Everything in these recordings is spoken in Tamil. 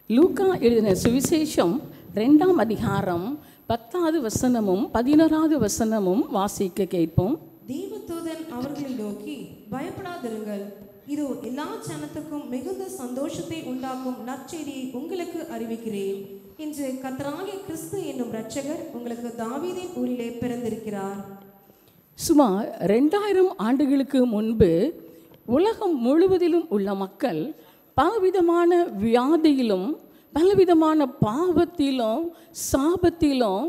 லூக்கா எழுதின சுவிசேஷம் ரெண்டாம் அதிகாரம் பத்தாவது வசனமும் பதினோராவது வசனமும் வாசிக்க கேட்போம் தேவதூதன் அவர்களை நோக்கி பயப்படாதிருங்கள் இதோ எல்லா ஜனத்துக்கும் மிகுந்த சந்தோஷத்தை உண்டாக்கும் நற்செய்தியை உங்களுக்கு அறிவிக்கிறேன் இன்று கர்த்தராகிய கிறிஸ்து என்னும் இரட்சகர் உங்களுக்கு தாவீதின் ஊரிலே பிறந்திருக்கிறார் சுமார் ரெண்டாயிரம் ஆண்டுகளுக்கு முன்பு உலகம் முழுவதிலும் உள்ள மக்கள் பலவிதமான வியாதியிலும் பலவிதமான பாவத்திலும் சாபத்திலும்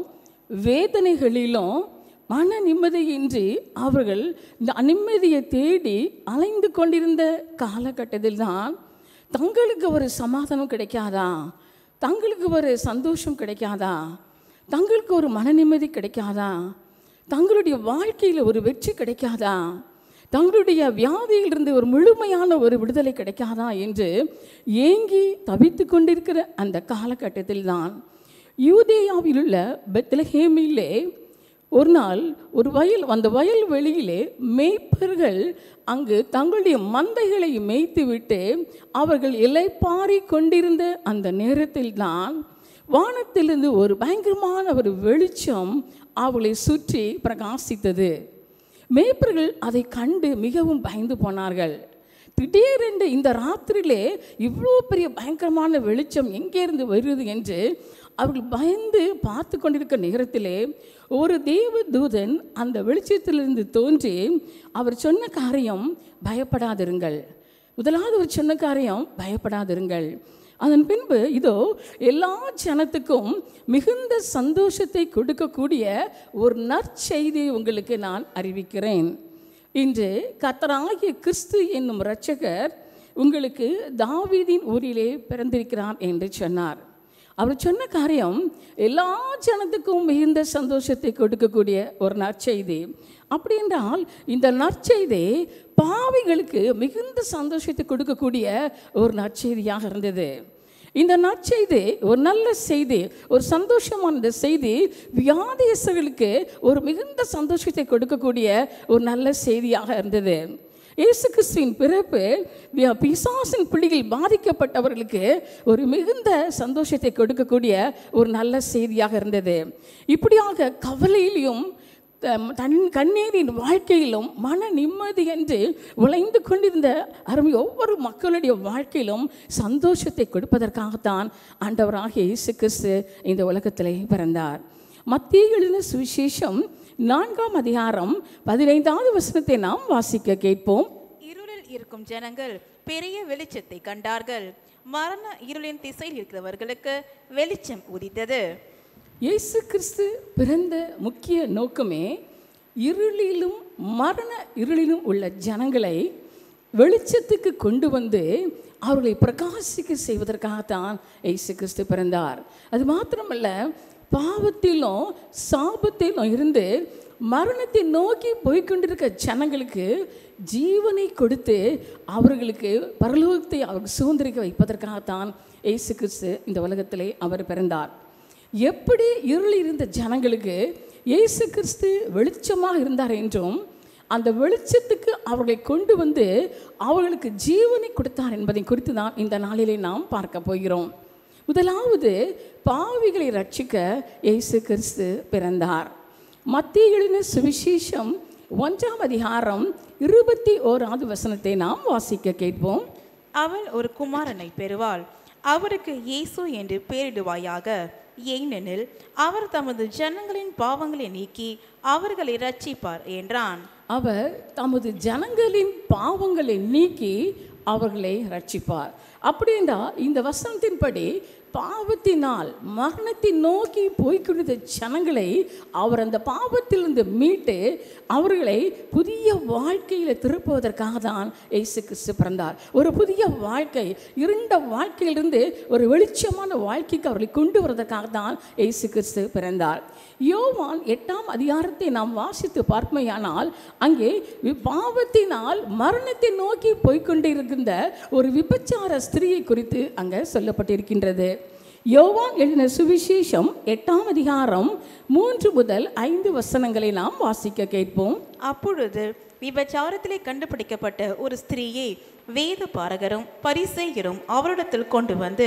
வேதனைகளிலும் மன நிம்மதியின்றி அவர்கள் இந்த நிம்மதியை தேடி அலைந்து கொண்டிருந்த காலகட்டத்தில் தான் தங்களுக்கு ஒரு சமாதானம் கிடைக்காதா தங்களுக்கு ஒரு சந்தோஷம் கிடைக்காதா தங்களுக்கு ஒரு மன நிம்மதி கிடைக்காதா தங்களுடைய வாழ்க்கையில் ஒரு வெற்றி கிடைக்காதா தங்களுடைய வியாதியிலிருந்து ஒரு முழுமையான ஒரு விடுதலை கிடைக்காதா என்று ஏங்கி தவித்து கொண்டிருக்கிற அந்த காலகட்டத்தில் தான் யூதேயாவில் உள்ள பெத்லஹேமிலே ஒரு நாள் ஒரு வயல் அந்த வயல் வெளியிலே மேய்ப்பர்கள் அங்கு தங்களுடைய மந்தைகளை மேய்த்துவிட்டு அவர்கள் இலைப்பாரி கொண்டிருந்த அந்த நேரத்தில் தான் வானத்திலிருந்து ஒரு பயங்கரமான ஒரு வெளிச்சம் அவளை சுற்றி பிரகாசித்தது மேய்ப்பர்கள் அதை கண்டு மிகவும் பயந்து போனார்கள் திடீரென்று இந்த ராத்திரியிலே இவ்வளோ பெரிய பயங்கரமான வெளிச்சம் எங்கேருந்து வருது என்று அவர்கள் பயந்து பார்த்து கொண்டிருக்க நேரத்திலே ஒரு தேவ தூதன் அந்த வெளிச்சத்திலிருந்து தோன்றி அவர் சொன்ன காரியம் பயப்படாதிருங்கள் முதலாவது அவர் சொன்ன காரியம் பயப்படாதிருங்கள் அதன் பின்பு இதோ எல்லா ஜனத்துக்கும் மிகுந்த சந்தோஷத்தை கொடுக்கக்கூடிய ஒரு நற்செய்தியை உங்களுக்கு நான் அறிவிக்கிறேன் இன்று கத்தராகிய கிறிஸ்து என்னும் இரட்சகர் உங்களுக்கு தாவீதின் ஊரிலே பிறந்திருக்கிறார் என்று சொன்னார் அவர் சொன்ன காரியம் எல்லா ஜனத்துக்கும் மிகுந்த சந்தோஷத்தை கொடுக்கக்கூடிய ஒரு நற்செய்தி அப்படி என்றால் இந்த நற்செய்தி பாவிகளுக்கு மிகுந்த சந்தோஷத்தை கொடுக்கக்கூடிய ஒரு நற்செய்தியாக இருந்தது இந்த நற்செய்தி ஒரு நல்ல செய்தி ஒரு சந்தோஷமான இந்த செய்தி வியாதியஸ்தர்களுக்கு ஒரு மிகுந்த சந்தோஷத்தை கொடுக்கக்கூடிய ஒரு நல்ல செய்தியாக இருந்தது இயேசு கிறிஸ்துவின் பிறப்பு வி- பிசாசின் பிள்ளைகள் பாதிக்கப்பட்டவர்களுக்கு ஒரு மிகுந்த சந்தோஷத்தை கொடுக்கக்கூடிய ஒரு நல்ல செய்தியாக இருந்தது இப்படியாக கவலையிலும் தம் தன் கண்ணீரின் வாழ்க்கையிலும் மன நிம்மதி என்று உழைந்து கொண்டிருந்த அருமை ஒவ்வொரு மக்களுடைய வாழ்க்கையிலும் சந்தோஷத்தை கொடுப்பதற்காகத்தான் ஆண்டவராகிய இயேசு கிறிஸ்து இந்த உலகத்திலே பிறந்தார் மத்திய எழுதின சுவிசேஷம் நான்காம் அதிகாரம் பதினைந்தாவது வசனத்தை நாம் வாசிக்க கேட்போம் இருளில் இருக்கும் ஜனங்கள் பெரிய வெளிச்சத்தை கண்டார்கள் மரண இருளின் திசையில் இருக்கிறவர்களுக்கு வெளிச்சம் உதித்தது இயேசு கிறிஸ்து பிறந்த முக்கிய நோக்கமே இருளிலும் மரண இருளிலும் உள்ள ஜனங்களை வெளிச்சத்துக்கு கொண்டு வந்து அவர்களை பிரகாசிக்க செய்வதற்காகத்தான் இயேசு கிறிஸ்து பிறந்தார் அது மாத்திரமல்ல பாவத்திலும் சாபத்திலும் இருந்து மரணத்தை நோக்கி போய்க்கொண்டிருக்க ஜனங்களுக்கு ஜீவனை கொடுத்து அவர்களுக்கு பரலோகத்தை அவர்கள் சுதந்திரிக்க வைப்பதற்காகத்தான் இயேசு கிறிஸ்து இந்த உலகத்திலே அவர் பிறந்தார் எப்படி இருள் இருந்த ஜனங்களுக்கு இயேசு கிறிஸ்து வெளிச்சமாக இருந்தார் என்றும் அந்த வெளிச்சத்துக்கு அவர்களை கொண்டு வந்து அவர்களுக்கு ஜீவனை கொடுத்தார் என்பதை குறித்து தான் இந்த நாளிலே நாம் பார்க்க போகிறோம் முதலாவது பாவிகளை ரட்சிக்க இயேசு கிறிஸ்து பிறந்தார் மத்திய எழுதின சுவிசேஷம் ஒன்றாம் அதிகாரம் இருபத்தி ஓராவது வசனத்தை நாம் வாசிக்க கேட்போம் அவள் ஒரு குமாரனை பெறுவாள் அவருக்கு இயேசு என்று பெயரிடுவாயாக ஏனெனில் அவர் தமது ஜனங்களின் பாவங்களை நீக்கி அவர்களை ரட்சிப்பார் என்றான் அவர் தமது ஜனங்களின் பாவங்களை நீக்கி அவர்களை ரட்சிப்பார் அப்படின்னா இந்த வசனத்தின்படி பாவத்தினால் மரணத்தை நோக்கி போய்க்கொண்டிருந்த ஜனங்களை அவர் அந்த பாவத்திலிருந்து மீட்டு அவர்களை புதிய வாழ்க்கையில் திருப்புவதற்காக தான் இயேசு கிறிஸ்து பிறந்தார் ஒரு புதிய வாழ்க்கை இருண்ட வாழ்க்கையிலிருந்து ஒரு வெளிச்சமான வாழ்க்கைக்கு அவர்களை கொண்டு வருவதற்காக தான் இயேசு கிறிஸ்து பிறந்தார் யோவான் எட்டாம் அதிகாரத்தை நாம் வாசித்து பார்ப்பமையானால் அங்கே வி- பாவத்தினால் மரணத்தை நோக்கி போய்க்கொண்டிருக்கின்ற ஒரு விபச்சார ஸ்திரியை குறித்து அங்கே சொல்லப்பட்டிருக்கின்றது யோவான் எழுதின சுவிசேஷம் எட்டாம் அதிகாரம் மூன்று முதல் ஐந்து வசனங்களை நாம் வாசிக்க கேட்போம் அப்பொழுது விபச்சாரத்திலே கண்டுபிடிக்கப்பட்ட ஒரு ஸ்திரீயை வேத பாரகரும் பரிசேயரும் அவரிடத்தில் கொண்டு வந்து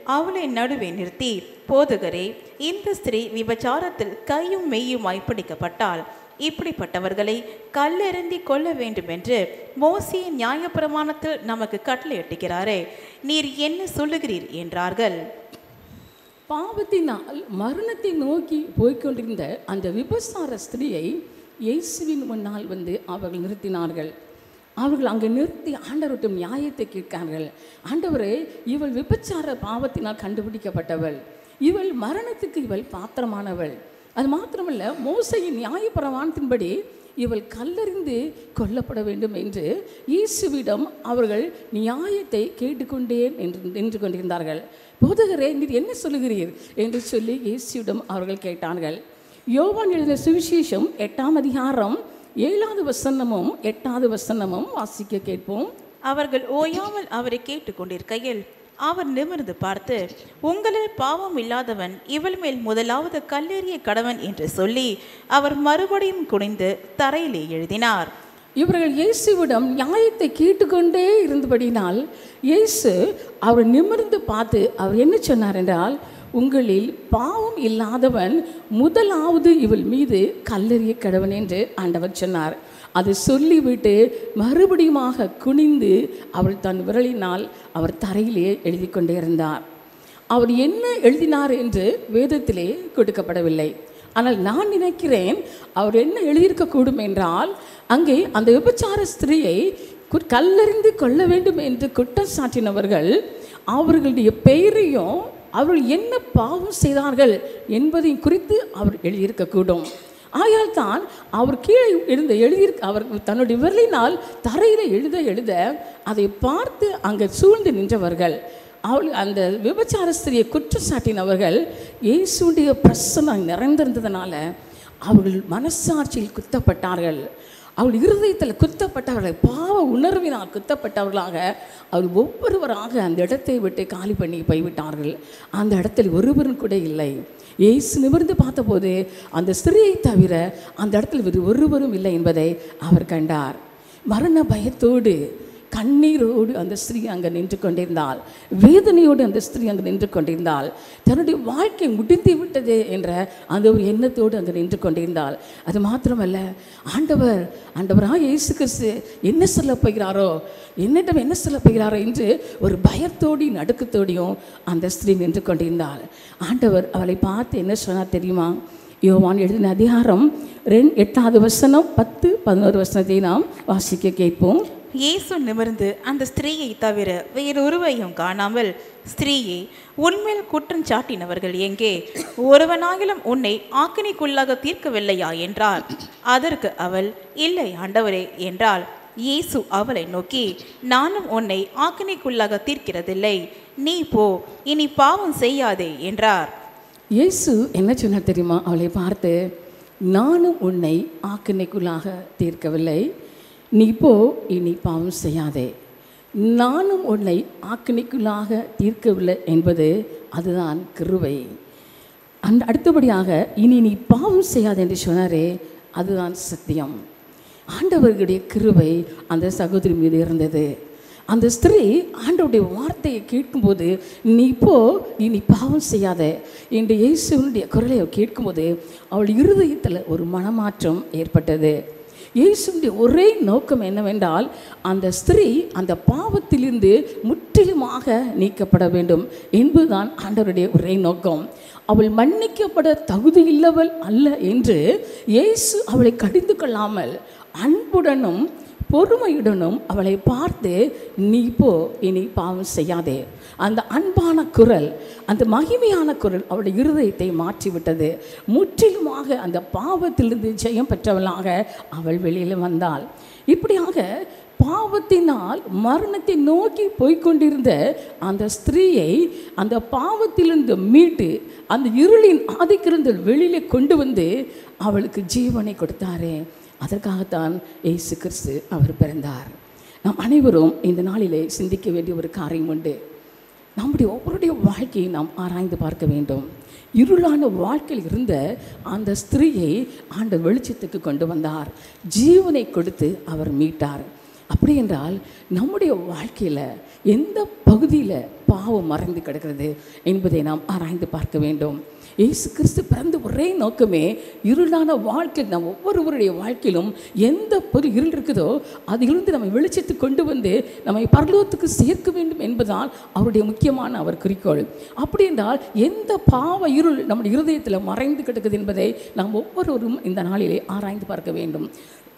அவளை நடுவே நிறுத்தி போதகரே இந்த ஸ்திரீ விபச்சாரத்தில் கையும் மெய்யுமாய் பிடிக்கப்பட்டால் இப்படிப்பட்டவர்களை கல்லெறிந்தி கொள்ள வேண்டும் என்று மோசியின் நியாயப்பிரமாணத்தில் நமக்கு கட்டளையிட்டுகிறாரே நீர் என்ன சொல்லுகிறீர் என்றார்கள் பாவத்தினால் மரணத்தை நோக்கி போய்க்கொண்டிருந்த அந்த விபசார ஸ்திரியை இயேசுவின் முன்னால் வந்து அவர்கள் நிறுத்தினார்கள் அவர்கள் அங்கே நிறுத்தி ஆண்டவர்கிட்ட நியாயத்தை கேட்கிறார்கள் ஆண்டவரே இவள் விபச்சார பாவத்தினால் கண்டுபிடிக்கப்பட்டவள் இவள் மரணத்துக்கு இவள் பாத்திரமானவள் அது மாத்திரமல்ல மோசையின் நியாயப்பிரமாணத்தின்படி இவள் கல்லறிந்து கொல்லப்பட வேண்டும் என்று இயேசுவிடம் அவர்கள் நியாயத்தை கேட்டுக்கொண்டேன் என்று நின்று கொண்டிருந்தார்கள் போதகரே நீர் என்ன சொல்லுகிறீர் என்று சொல்லி இயேசுவிடம் அவர்கள் கேட்டார்கள் யோவான் எழுதின சுவிசேஷம் எட்டாம் அதிகாரம் ஏழாவது வசனமும் எட்டாவது வசனமும் வாசிக்க கேட்போம் அவர்கள் ஓயாமல் அவரை கேட்டுக்கொண்டிருக்கையில் அவர் நிமிர்ந்து பார்த்து உங்களில் பாவம் இல்லாதவன் இவள் மேல் முதலாவது கல்லெறிய கடவன் என்று சொல்லி அவர் மறுபடியும் குனிந்து தரையிலே எழுதினார் இவர்கள் இயேசுவிடம் நியாயத்தை கேட்டுக்கொண்டே இருந்தபடினால் இயேசு அவர் நிமிர்ந்து பார்த்து அவர் என்ன சொன்னார் என்றால் உங்களில் பாவம் இல்லாதவன் முதலாவது இவள் மீது கல்லெறிய கடவன் என்று ஆண்டவர் சொன்னார் அதை சொல்லிவிட்டு மறுபடியுமாக குனிந்து அவள் தன் விரலினால் அவர் தரையிலே எழுதி கொண்டே இருந்தார் அவர் என்ன எழுதினார் என்று வேதத்திலே கொடுக்கப்படவில்லை ஆனால் நான் நினைக்கிறேன் அவர் என்ன எழுதியிருக்கக்கூடும் என்றால் அங்கே அந்த விபச்சார ஸ்திரீயை கு- கல்லெறிந்து கொள்ள வேண்டும் என்று குற்றம் சாட்டினவர்கள் அவர்களுடைய பெயரையும் அவர்கள் என்ன பாவம் செய்தார்கள் என்பதையும் குறித்து அவர் எழுதியிருக்கக்கூடும் ஆயால் தான் அவர் கீழே எழுந்த எழுதியிருக்க அவர் தன்னுடைய விரலினால் தரையில் எழுத எழுத அதை பார்த்து அங்கே சூழ்ந்து நின்றவர்கள் அவள் அந்த விபச்சார ஸ்திரியை குற்றம் சாட்டினவர்கள் இயேசுடைய பிரசனம் நிறைந்திருந்ததுனால அவர்கள் மனசாட்சியில் குத்தப்பட்டார்கள் அவள் இருதயத்தில் குத்தப்பட்டவர்களை பாவ உணர்வினால் குத்தப்பட்டவர்களாக அவள் ஒவ்வொருவராக அந்த இடத்தை விட்டு காலி பண்ணி போய்விட்டார்கள் அந்த இடத்தில் ஒருவரும் கூட இல்லை இயேசு நிமிர்ந்து பார்த்தபோது அந்த ஸ்திரியை தவிர அந்த இடத்தில் வேறு ஒருவரும் இல்லை என்பதை அவர் கண்டார் மரண பயத்தோடு கண்ணீரோடு அந்த ஸ்திரீ அங்கே நின்று கொண்டிருந்தாள் வேதனையோடு அந்த ஸ்திரீ அங்கே நின்று கொண்டிருந்தாள் தன்னுடைய வாழ்க்கை முடிந்து விட்டது என்ற அந்த ஒரு எண்ணத்தோடு அங்கே நின்று கொண்டிருந்தாள் அது மாத்திரமல்ல ஆண்டவர் ஆண்டவராக இயேசு கிறிஸ்து என்ன சொல்ல போகிறாரோ என்னிடம் என்ன சொல்ல போகிறாரோ என்று ஒரு பயத்தோடையும் நடுக்கத்தோடையும் அந்த ஸ்திரீ நின்று கொண்டிருந்தாள் ஆண்டவர் அவளை பார்த்து என்ன சொன்னார் தெரியுமா யோவான் எழுதின அதிகாரம் ரெண்டு எட்டாவது வசனம் பத்து பதினோரு வசனத்தை நாம் வாசிக்க கேட்போம் இயேசு நிமிர்ந்து அந்த ஸ்திரீயை தவிர வேறொருவையும் காணாமல் ஸ்திரீயே உன்மேல் குற்றம் சாட்டினவர்கள் எங்கே ஒருவனாகிலும் உன்னை ஆக்கினைக்குள்ளாக தீர்க்கவில்லையா என்றார் அதற்கு அவள் இல்லை ஆண்டவரே என்றாள் இயேசு அவளை நோக்கி நானும் உன்னை ஆக்கினைக்குள்ளாக தீர்க்கிறதில்லை நீ போ இனி பாவம் செய்யாதே என்றார் இயேசு என்ன சொன்னார் தெரியுமா அவளை பார்த்து நானும் உன்னை ஆக்கினைக்குள்ளாக தீர்க்கவில்லை நீ போ இனி பாவம் செய்யாதே நானும் உன்னை ஆக்கினைக்குள்ளாக தீர்க்கவில்லை என்பது அதுதான் கிருவை அந்த அடுத்தபடியாக இனி நீ பாவம் செய்யாதே என்று சொன்னாரே அதுதான் சத்தியம் ஆண்டவர்களுடைய கிருபை அந்த சகோதரி மீது இருந்தது அந்த ஸ்திரீ ஆண்டவருடைய வார்த்தையை கேட்கும்போது நீ போ இனி பாவம் செய்யாத என்று இயேசுவனுடைய குரலை அவள் கேட்கும்போது அவள் இருதயத்தில் ஒரு மனமாற்றம் ஏற்பட்டது இயேசுடைய ஒரே நோக்கம் என்னவென்றால் அந்த ஸ்திரீ அந்த பாவத்திலிருந்து முற்றிலுமாக நீக்கப்பட வேண்டும் என்பதுதான் ஆண்டவருடைய ஒரே நோக்கம் அவள் மன்னிக்கப்பட தகுதி இல்லவள் அல்ல என்று இயேசு அவளை கடிந்து கொள்ளாமல் அன்புடனும் பொறுமையுடனும் அவளை பார்த்து நீ போ இனி பாவம் செய்யாதே அந்த அன்பான குரல் அந்த மகிமையான குரல் அவளுடைய இருதயத்தை மாற்றிவிட்டது முற்றிலுமாக அந்த பாவத்திலிருந்து ஜெயம் பெற்றவளாக அவள் வெளியில் வந்தாள் இப்படியாக பாவத்தினால் மரணத்தை நோக்கி போய்க்கொண்டிருந்த அந்த ஸ்திரீயை அந்த பாவத்திலிருந்து மீட்டு அந்த இருளின் ஆதிக்கிருந்து வெளியிலே கொண்டு வந்து அவளுக்கு ஜீவனை கொடுத்தாரே அதற்காகத்தான் இயேசு கிறிஸ்து அவர் பிறந்தார் நாம் அனைவரும் இந்த நாளிலே சிந்திக்க வேண்டிய ஒரு காரியம் உண்டு நம்முடைய ஒவ்வொருடைய வாழ்க்கையை நாம் ஆராய்ந்து பார்க்க வேண்டும் இருளான வாழ்க்கையில் இருந்த அந்த ஸ்திரீயை ஆண்ட வெளிச்சத்துக்கு கொண்டு வந்தார் ஜீவனை கொடுத்து அவர் மீட்டார் அப்படி என்றால் நம்முடைய வாழ்க்கையில் எந்த பகுதியில் பாவம் மறைந்து கிடக்கிறது என்பதை நாம் ஆராய்ந்து பார்க்க வேண்டும் இயேசு கிறிஸ்து பிறந்த ஒரே நோக்கமே இருளான வாழ்க்கை நம் ஒவ்வொருவருடைய வாழ்க்கையிலும் எந்த பொருள் இருள் இருக்குதோ அதிலிருந்து நம்மை வெளிச்சத்து கொண்டு வந்து நம்மை பரலோகத்துக்கு சேர்க்க வேண்டும் என்பதுதான் அவருடைய முக்கியமான அவர் குறிக்கோள் அப்படி என்றால் எந்த பாவ இருள் நம்முடைய இருதயத்தில் மறைந்து கிடக்குது என்பதை நாம் ஒவ்வொருவரும் இந்த நாளிலே ஆராய்ந்து பார்க்க வேண்டும்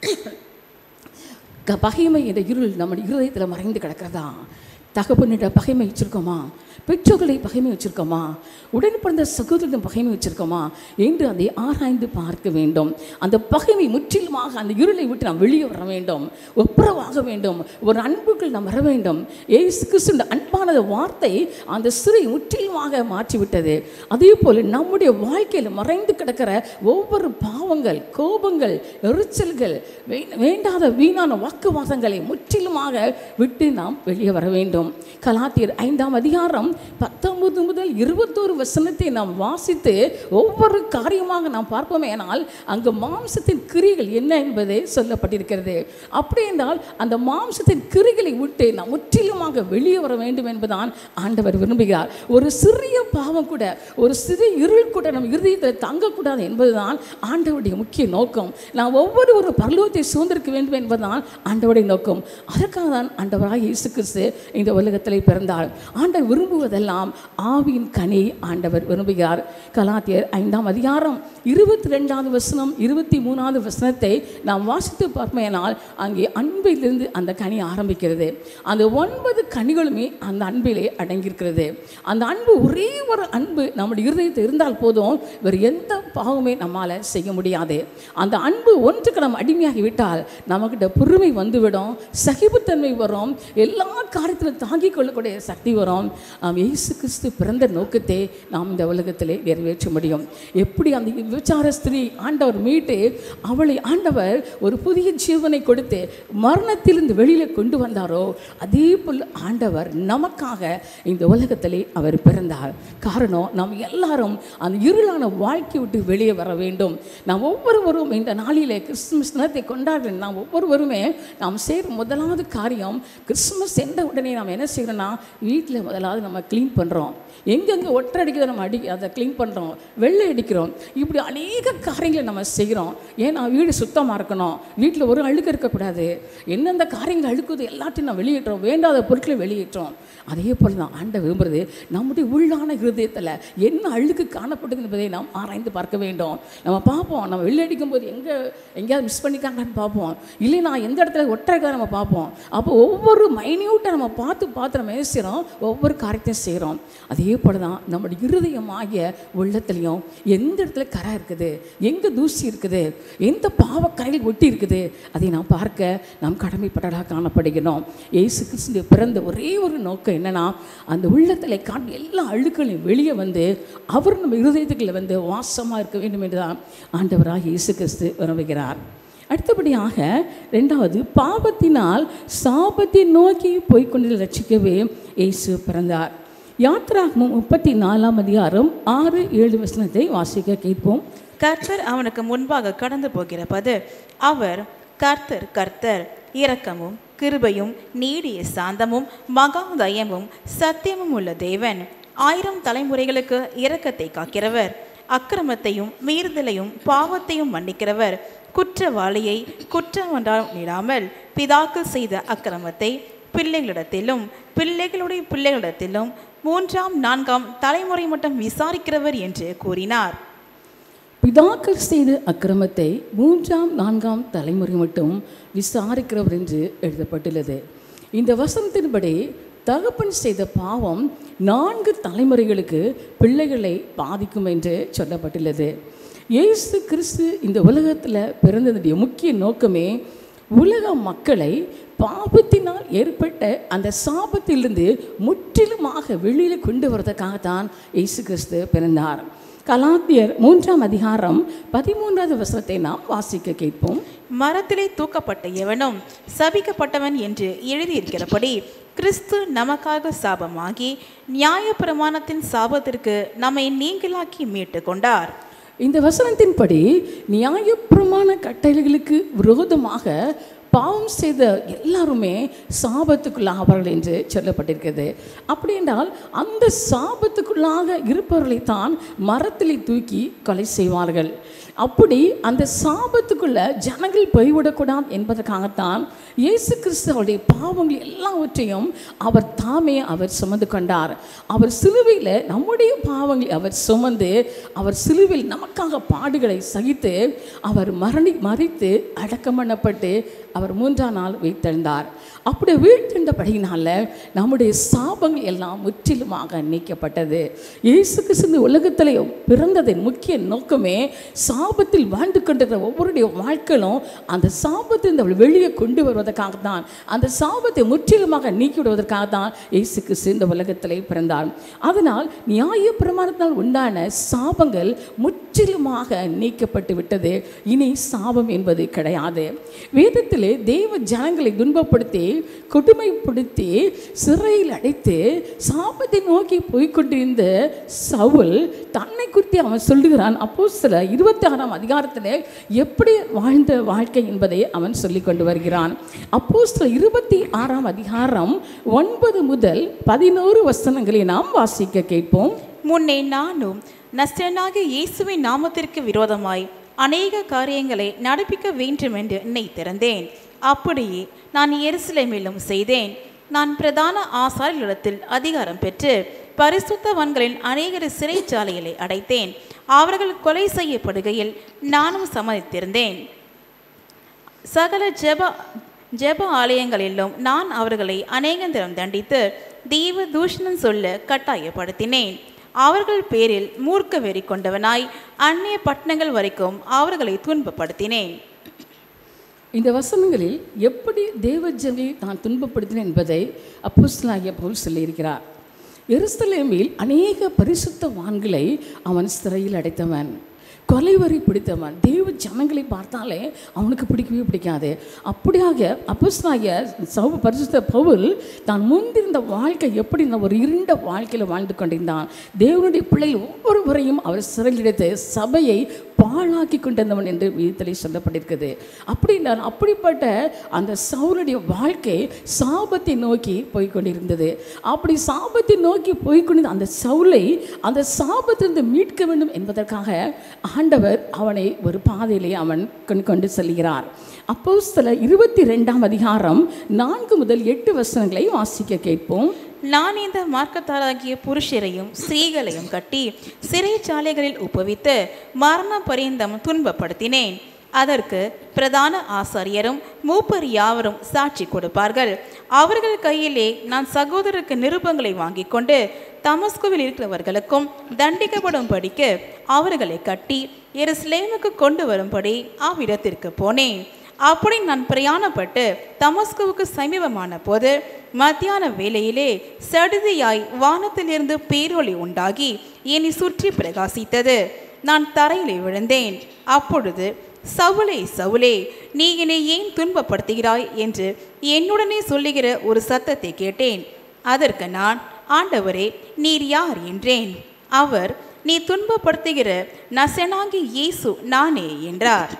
க- பகைமை என்ற இருள் நம்முடைய இருதயத்தில் மறைந்து கிடக்கிறதா தகப்பனிட பகைமை வச்சிருக்கோமா பெற்றோர்களை பகைமை வச்சிருக்கோமா உடன் பிறந்த சகோதரன் பகைமை வச்சிருக்கோமா என்று அதை ஆராய்ந்து பார்க்க வேண்டும் அந்த பகைமை முற்றிலுமாக அந்த இருளை விட்டு நாம் வெளியே வர வேண்டும் ஒப்புரவாக வேண்டும் ஒரு அன்புக்குள் நாம் வர வேண்டும் ஏசு கிறிஸ்துவின் அன்பானது வார்த்தை அந்த சிறை முற்றிலுமாக மாற்றிவிட்டது அதே போல் நம்முடைய வாழ்க்கையில் மறைந்து கிடக்கிற ஒவ்வொரு பாவங்கள் கோபங்கள் எரிச்சல்கள் வே- வேண்டாத வீணான வாக்குவாதங்களை முற்றிலுமாக விட்டு நாம் வெளியே வர வேண்டும் கலாத்தியர் ஐந்தாம் அதிகாரம் பத்தொன்பது முதல் இருபத்தோரு வசனத்தை நாம் வாசித்து ஒவ்வொரு காரியமாக நாம் பார்ப்போமே ஆனால் அங்கு மாம்சத்தின் கிரிகள் என்ன என்பதை சொல்லப்பட்டிருக்கிறது அப்படி என்றால் அந்த மாம்சத்தின் கிரிகளை விட்டு நாம் முற்றிலுமாக வெளியே வர வேண்டும் என்பதுதான் ஆண்டவர் விரும்புகிறார் ஒரு சிறிய பாவம் கூட ஒரு சிறு இருள் கூட நம் இருதயத்தில் தங்கக்கூடாது என்பதுதான் ஆண்டவருடைய முக்கிய நோக்கம் நாம் ஒவ்வொரு ஒரு பரலோகத்தை சுதந்திரிக்க வேண்டும் என்பதுதான் ஆண்டவருடைய நோக்கம் அதற்காக தான் ஆண்டவராக இயேசு கிறிஸ்து இந்த உலகத்தில் பிறந்தார் ஆண்டவர் விரும்புவதெல்லாம் ஆவியின் கனி ஆண்டவர் விரும்புகிறார் கலாத்தியர் ஐந்தாம் அதிகாரம் இருபத்தி ரெண்டாவது வசனம் இருபத்தி மூணாவது வசனத்தை நாம் வாசித்து பார்ப்பேனால் அங்கே அன்பிலிருந்து அந்த கனி ஆரம்பிக்கிறது அந்த ஒன்பது கனிகளுமே அந்த அன்பிலே அடங்கியிருக்கிறது அந்த அன்பு ஒரே ஒரு அன்பு நம்முடைய இருதயத்தில் இருந்தால் போதும் வேறு எந்த பாவமே நம்மால் செய்ய முடியாது அந்த அன்பு ஒன்றுக்கு நம்ம அடிமையாகி விட்டால் நம்மக்கிட்ட பொறுமை வந்துவிடும் சகிப்புத்தன்மை வரும் எல்லா காரியத்திலும் தாங்கிக் கொள்ளக்கூடிய சக்தி வரும் ஆம், இயேசு கிறிஸ்து பிறந்த நோக்கத்தை நாம் இந்த உலகத்திலே நிறைவேற்ற முடியும் எப்படி அந்த விபச்சார ஸ்திரீ ஆண்டவர் மீட்டு அவளை ஆண்டவர் ஒரு புதிய ஜீவனை கொடுத்து மரணத்திலிருந்து வெளியில் கொண்டு வந்தாரோ அதே போல் ஆண்டவர் நமக்காக இந்த உலகத்திலே அவர் பிறந்தார் காரணம் நாம் எல்லாரும் அந்த இருளான வாழ்க்கை விட்டு வெளியே வர வேண்டும் நாம் ஒவ்வொருவரும் இந்த நாளிலே கிறிஸ்துமஸ் தினத்தை கொண்டாடுற நாம் ஒவ்வொருவருமே நாம் செய்கிற முதலாவது காரியம் கிறிஸ்துமஸ் எந்த உடனே நாம் என்ன செய்கிறோன்னா வீட்டில் முதலாவது நம்ம க்ளீன் பண்ணுறோம் எங்கெங்கே ஒற்றை அடிக்கிறத நம்ம அடி அதை க்ளீன் பண்ணுறோம் வெள்ளை அடிக்கிறோம் இப்படி அநேக காரியங்களை நம்ம செய்கிறோம் ஏன்னா வீடு சுத்தமாக இருக்கணும் வீட்டில் ஒரு அழுக்கு இருக்கக்கூடாது எந்தெந்த காரியங்கள் அழுக்குது எல்லாத்தையும் நம்ம வெளியேற்றோம் வேண்டாத பொருட்களை வெளியேற்றோம் அதே போல் தான் ஆண்ட விரும்புறது நம்முடைய உள்ளான இருதயத்தில் என்ன அழுக்கு காணப்படுது என்பதை நாம் ஆராய்ந்து பார்க்க வேண்டும் நம்ம பார்ப்போம் நம்ம வெள்ளை அடிக்கும் போது எங்கே எங்கேயாவது மிஸ் பண்ணிக்காங்கன்னு பார்ப்போம் இல்லைன்னா எந்த இடத்துல ஒற்றைக்காக நம்ம பார்ப்போம் அப்போ ஒவ்வொரு மைன்யூட்டை நம்ம பார்த்து பார்த்து நம்ம என்ன செய்கிறோம் ஒவ்வொரு காரியத்தையும் செய்கிறோம் அதே போல் தான் நம்முடைய இருதயமாகிய உள்ளத்துலேயும் எந்த இடத்துல கரை இருக்குது எங்கே தூசி இருக்குது எந்த பாவக்கரையில் ஒட்டி இருக்குது அதை நாம் பார்க்க நாம் கடமைப்பட்டதாக காணப்படுகிறோம் இயேசு கிறிஸ்து பிறந்த ஒரே ஒரு நோக்கம் என்னன்னா அந்த உள்ளத்தில் காட்டி எல்லா அழுக்களையும் வெளியே வந்து அவர் நம்ம இருதயத்துக்குள்ள வந்து வாசமாக இருக்க வேண்டும் என்று தான் ஆண்டவராக இயேசு கிறிஸ்து விரும்புகிறார் அடுத்தபடியாக ரெண்டாவது பாவத்தினால் சாபத்தை நோக்கி போய்க்கொண்டு ரட்சிக்கவே இயேசு பிறந்தார் யாத்ராகமம் முப்பத்தி நாலாம் அதிகாரம் ஆறு ஏழு வசனத்தை வாசிக்க கேட்போம் கர்த்தர் அவனுக்கு முன்பாக கடந்து போகிறபோது அவர் கர்த்தர் கர்த்தர் இரக்கமும் கிருபையும் நீடிய சாந்தமும் மகா தயமும் சத்தியமும் உள்ள தேவன் ஆயிரம் தலைமுறைகளுக்கு இரக்கத்தை காக்கிறவர் அக்கிரமத்தையும் மீறுதலையும் பாவத்தையும் மன்னிக்கிறவர் குற்றவாளியை குற்றம் ஒன்றால் நிடாமல் பிதாக்கள் செய்த அக்கிரமத்தை பிள்ளைகளிடத்திலும் பிள்ளைகளுடைய பிள்ளைகளிடத்திலும் மூன்றாம் நான்காம் தலைமுறை மட்டும் விசாரிக்கிறவர் என்று கூறினார் பிதாக்கள் செய்த அக்கிரமத்தை மூன்றாம் நான்காம் தலைமுறை மட்டும் விசாரிக்கிறவர் என்று எழுதப்பட்டுள்ளது இந்த வசனத்தின்படி தகப்பன் செய்த பாவம் நான்கு தலைமுறைகளுக்கு பிள்ளைகளை பாதிக்கும் என்று சொல்லப்பட்டுள்ளது இயேசு கிறிஸ்து இந்த உலகத்தில் பிறந்ததுடைய முக்கிய நோக்கமே உலக மக்களை பாவத்தினால் ஏற்பட்ட அந்த சாபத்திலிருந்து முற்றிலுமாக வெளியில் கொண்டு வரதுக்காகத்தான் இயேசு கிறிஸ்து பிறந்தார் கலாத்தியர் மூன்றாம் அதிகாரம் பதிமூன்றாவது வசனத்தை நாம் வாசிக்க கேட்போம் மரத்திலே தூக்கப்பட்ட எவனும் சபிக்கப்பட்டவன் என்று எழுதியிருக்கிறபடி கிறிஸ்து நமக்காக சாபமாகி நியாயப்பிரமாணத்தின் சாபத்திற்கு நம்மை நீங்களாக்கி மீட்டு கொண்டார் இந்த வசனத்தின்படி நியாயப்பிரமாண கட்டளைகளுக்கு விரோதமாக பாவம் செய்த எல்லாருமே சாபத்துக்குள்ளாவார்கள் என்று சொல்லப்பட்டிருக்கிறது அப்படி என்றால் அந்த சாபத்துக்குள்ளாக இருப்பவர்களை தான் மரத்திலே தூக்கி கொலை செய்வார்கள் அப்படி அந்த சாபத்துக்குள்ள ஜனங்கள் போய்விடக்கூடாது என்பதற்காகத்தான் இயேசு கிறிஸ்து அவருடைய பாவங்கள் எல்லாவற்றையும் அவர் தாமே அவர் சுமந்து கொண்டார் அவர் சிலுவையில் நம்முடைய பாவங்களை அவர் சுமந்து அவர் சிலுவையில் நமக்காக பாடுகளை சகித்து அவர் மரணி மறித்து அடக்கம் பண்ணப்பட்டு அவர் மூன்றாம் நாள் வீழ்த்தெழுந்தார் அப்படி வீழ்த்தெழுந்தபடியினால நம்முடைய சாபங்கள் எல்லாம் முற்றிலுமாக நீக்கப்பட்டது இயேசு கிறிஸ்து உலகத்தில் பிறந்ததின் முக்கிய நோக்கமே சாபத்தில் வாழ்ந்து கொண்டிருக்கிற ஒவ்வொருடைய வாழ்க்கையிலும் அந்த சாபத்தை இந்த வெளியே கொண்டு வருவதற்காக தான் அந்த சாபத்தை முற்றிலுமாக நீக்கி விடுவதற்காக தான் இயேசு கிறிஸ்து இந்த உலகத்திலே பிறந்தார் அதனால் நியாய பிரமாணத்தினால் உண்டான சாபங்கள் முற்றிலுமாக நீக்கப்பட்டு விட்டது இனி சாபம் என்பது கிடையாது வேதத்திலே தேவ ஜனங்களை துன்பப்படுத்தி கொடுமைப்படுத்தி சிறையில் அடைத்து சாபத்தை நோக்கி போய்க்கொண்டிருந்த சவுல் தன்னை குறித்து அவன் சொல்லுகிறான் அப்போ சில இருபத்தி ஆறாம் அதிகாரத்தில் எப்படி வாழ்ந்த வாழ்க்கை என்பதை அவன் சொல்லி கொண்டு வருகிறான் அப்போ சில இருபத்தி ஆறாம் அதிகாரம் ஒன்பது முதல் பதினோரு வசனங்களை நாம் வாசிக்க கேட்போம் முன்னே நானும் நஸ்டனாகிய இயேசுவின் நாமத்திற்கு விரோதமாய் அநேக காரியங்களை நடப்பிக்க வேண்டும் என்று நினைத்திருந்தேன் அப்படியே நான் எருசலேமிலும் செய்தேன் நான் பிரதான ஆசாரியர்களிடத்தில் அதிகாரம் பெற்று பரிசுத்தவான்களின் அநேகர் சிறைச்சாலைகளை அடைத்தேன் அவர்கள் கொலை செய்யப்படுகையில் நானும் சம்மதித்திருந்தேன் சகல ஜெப ஜெப ஆலயங்களிலும் நான் அவர்களை அநேகந்திரம் தண்டித்து தீவ தூஷணம் சொல்ல கட்டாயப்படுத்தினேன் அவர்கள் பேரில் மூர்க்க வெறி கொண்டவனாய் அந்நிய பட்டணங்கள் வரைக்கும் அவர்களை துன்பப்படுத்தினேன் இந்த வசனங்களில் எப்படி தேவஜனை தான் துன்பப்படுத்தினேன் என்பதை அப்போஸ்தலனாகிய பவுல் சொல்லியிருக்கிறார் எருசலேமில் அநேக பரிசுத்தவான்களை அவன் சிறையில் அடைத்தவன் கொலைவரி பிடித்தவன் தேவ ஜனங்களை பார்த்தாலே அவனுக்கு பிடிக்கவே பிடிக்காது அப்படியாக அப்போஸ்தலனாகிய சவு பரிசுத்த பவுல் தான் முந்திருந்த வாழ்க்கை எப்படி இந்த ஒரு இருண்ட வாழ்க்கையில் வாழ்ந்து கொண்டிருந்தான் தேவனுடைய பிள்ளைகள் ஒவ்வொருவரையும் அவர் சிறையில் அடைத்து சபையை பாழாக்கி கொண்டிருந்தவன் என்று வீதத்திலே சொல்லப்பட்டிருக்குது அப்படி நான் அப்படிப்பட்ட அந்த சவுளுடைய வாழ்க்கை சாபத்தை நோக்கி போய்க்கொண்டிருந்தது அப்படி சாபத்தை நோக்கி போய்க்கொண்டிருந்த அந்த சவுலை அந்த சாபத்திலிருந்து மீட்க வேண்டும் என்பதற்காக ஆண்டவர் அவனை ஒரு பாதையிலே அவன் கொண்டு கொண்டு செல்கிறார் அப்போ சில இருபத்தி ரெண்டாம் அதிகாரம் நான்கு முதல் எட்டு வசனங்களை வாசிக்க கேட்போம் நான் இந்த மார்க்கத்தாராகிய புருஷரையும் ஸ்திரீகளையும் கட்டி சிறைச்சாலைகளில் உப்புவித்து மரண பரியந்தம் துன்பப்படுத்தினேன் அதற்கு பிரதான ஆசாரியரும் மூப்பர் யாவரும் சாட்சி கொடுப்பார்கள் அவர்கள் கையிலே நான் சகோதரருக்கு நிருபங்களை வாங்கிக் கொண்டு தமஸ்குவில் இருக்கிறவர்களுக்கும் தண்டிக்கப்படும்படிக்கு அவர்களை கட்டி எருசலேமுக்கு கொண்டு வரும்படி அவ்விடத்திற்கு போனேன் அப்படி நான் பிரயாணப்பட்டு தமஸ்குவுக்கு சமீபமான போது மத்தியான வேளையிலே சடுதியாய் வானத்திலிருந்து பேரொளி உண்டாகி என்னை சுற்றி பிரகாசித்தது நான் தரையிலே விழுந்தேன் அப்பொழுது சவுலே சவுலே நீ என்னை ஏன் துன்பப்படுத்துகிறாய் என்று என்னுடனே சொல்லுகிற ஒரு சத்தத்தை கேட்டேன் அதற்கு நான் ஆண்டவரே நீர் யார் என்றேன் அவர் நீ துன்பப்படுத்துகிற நசனாகி இயேசு நானே என்றார்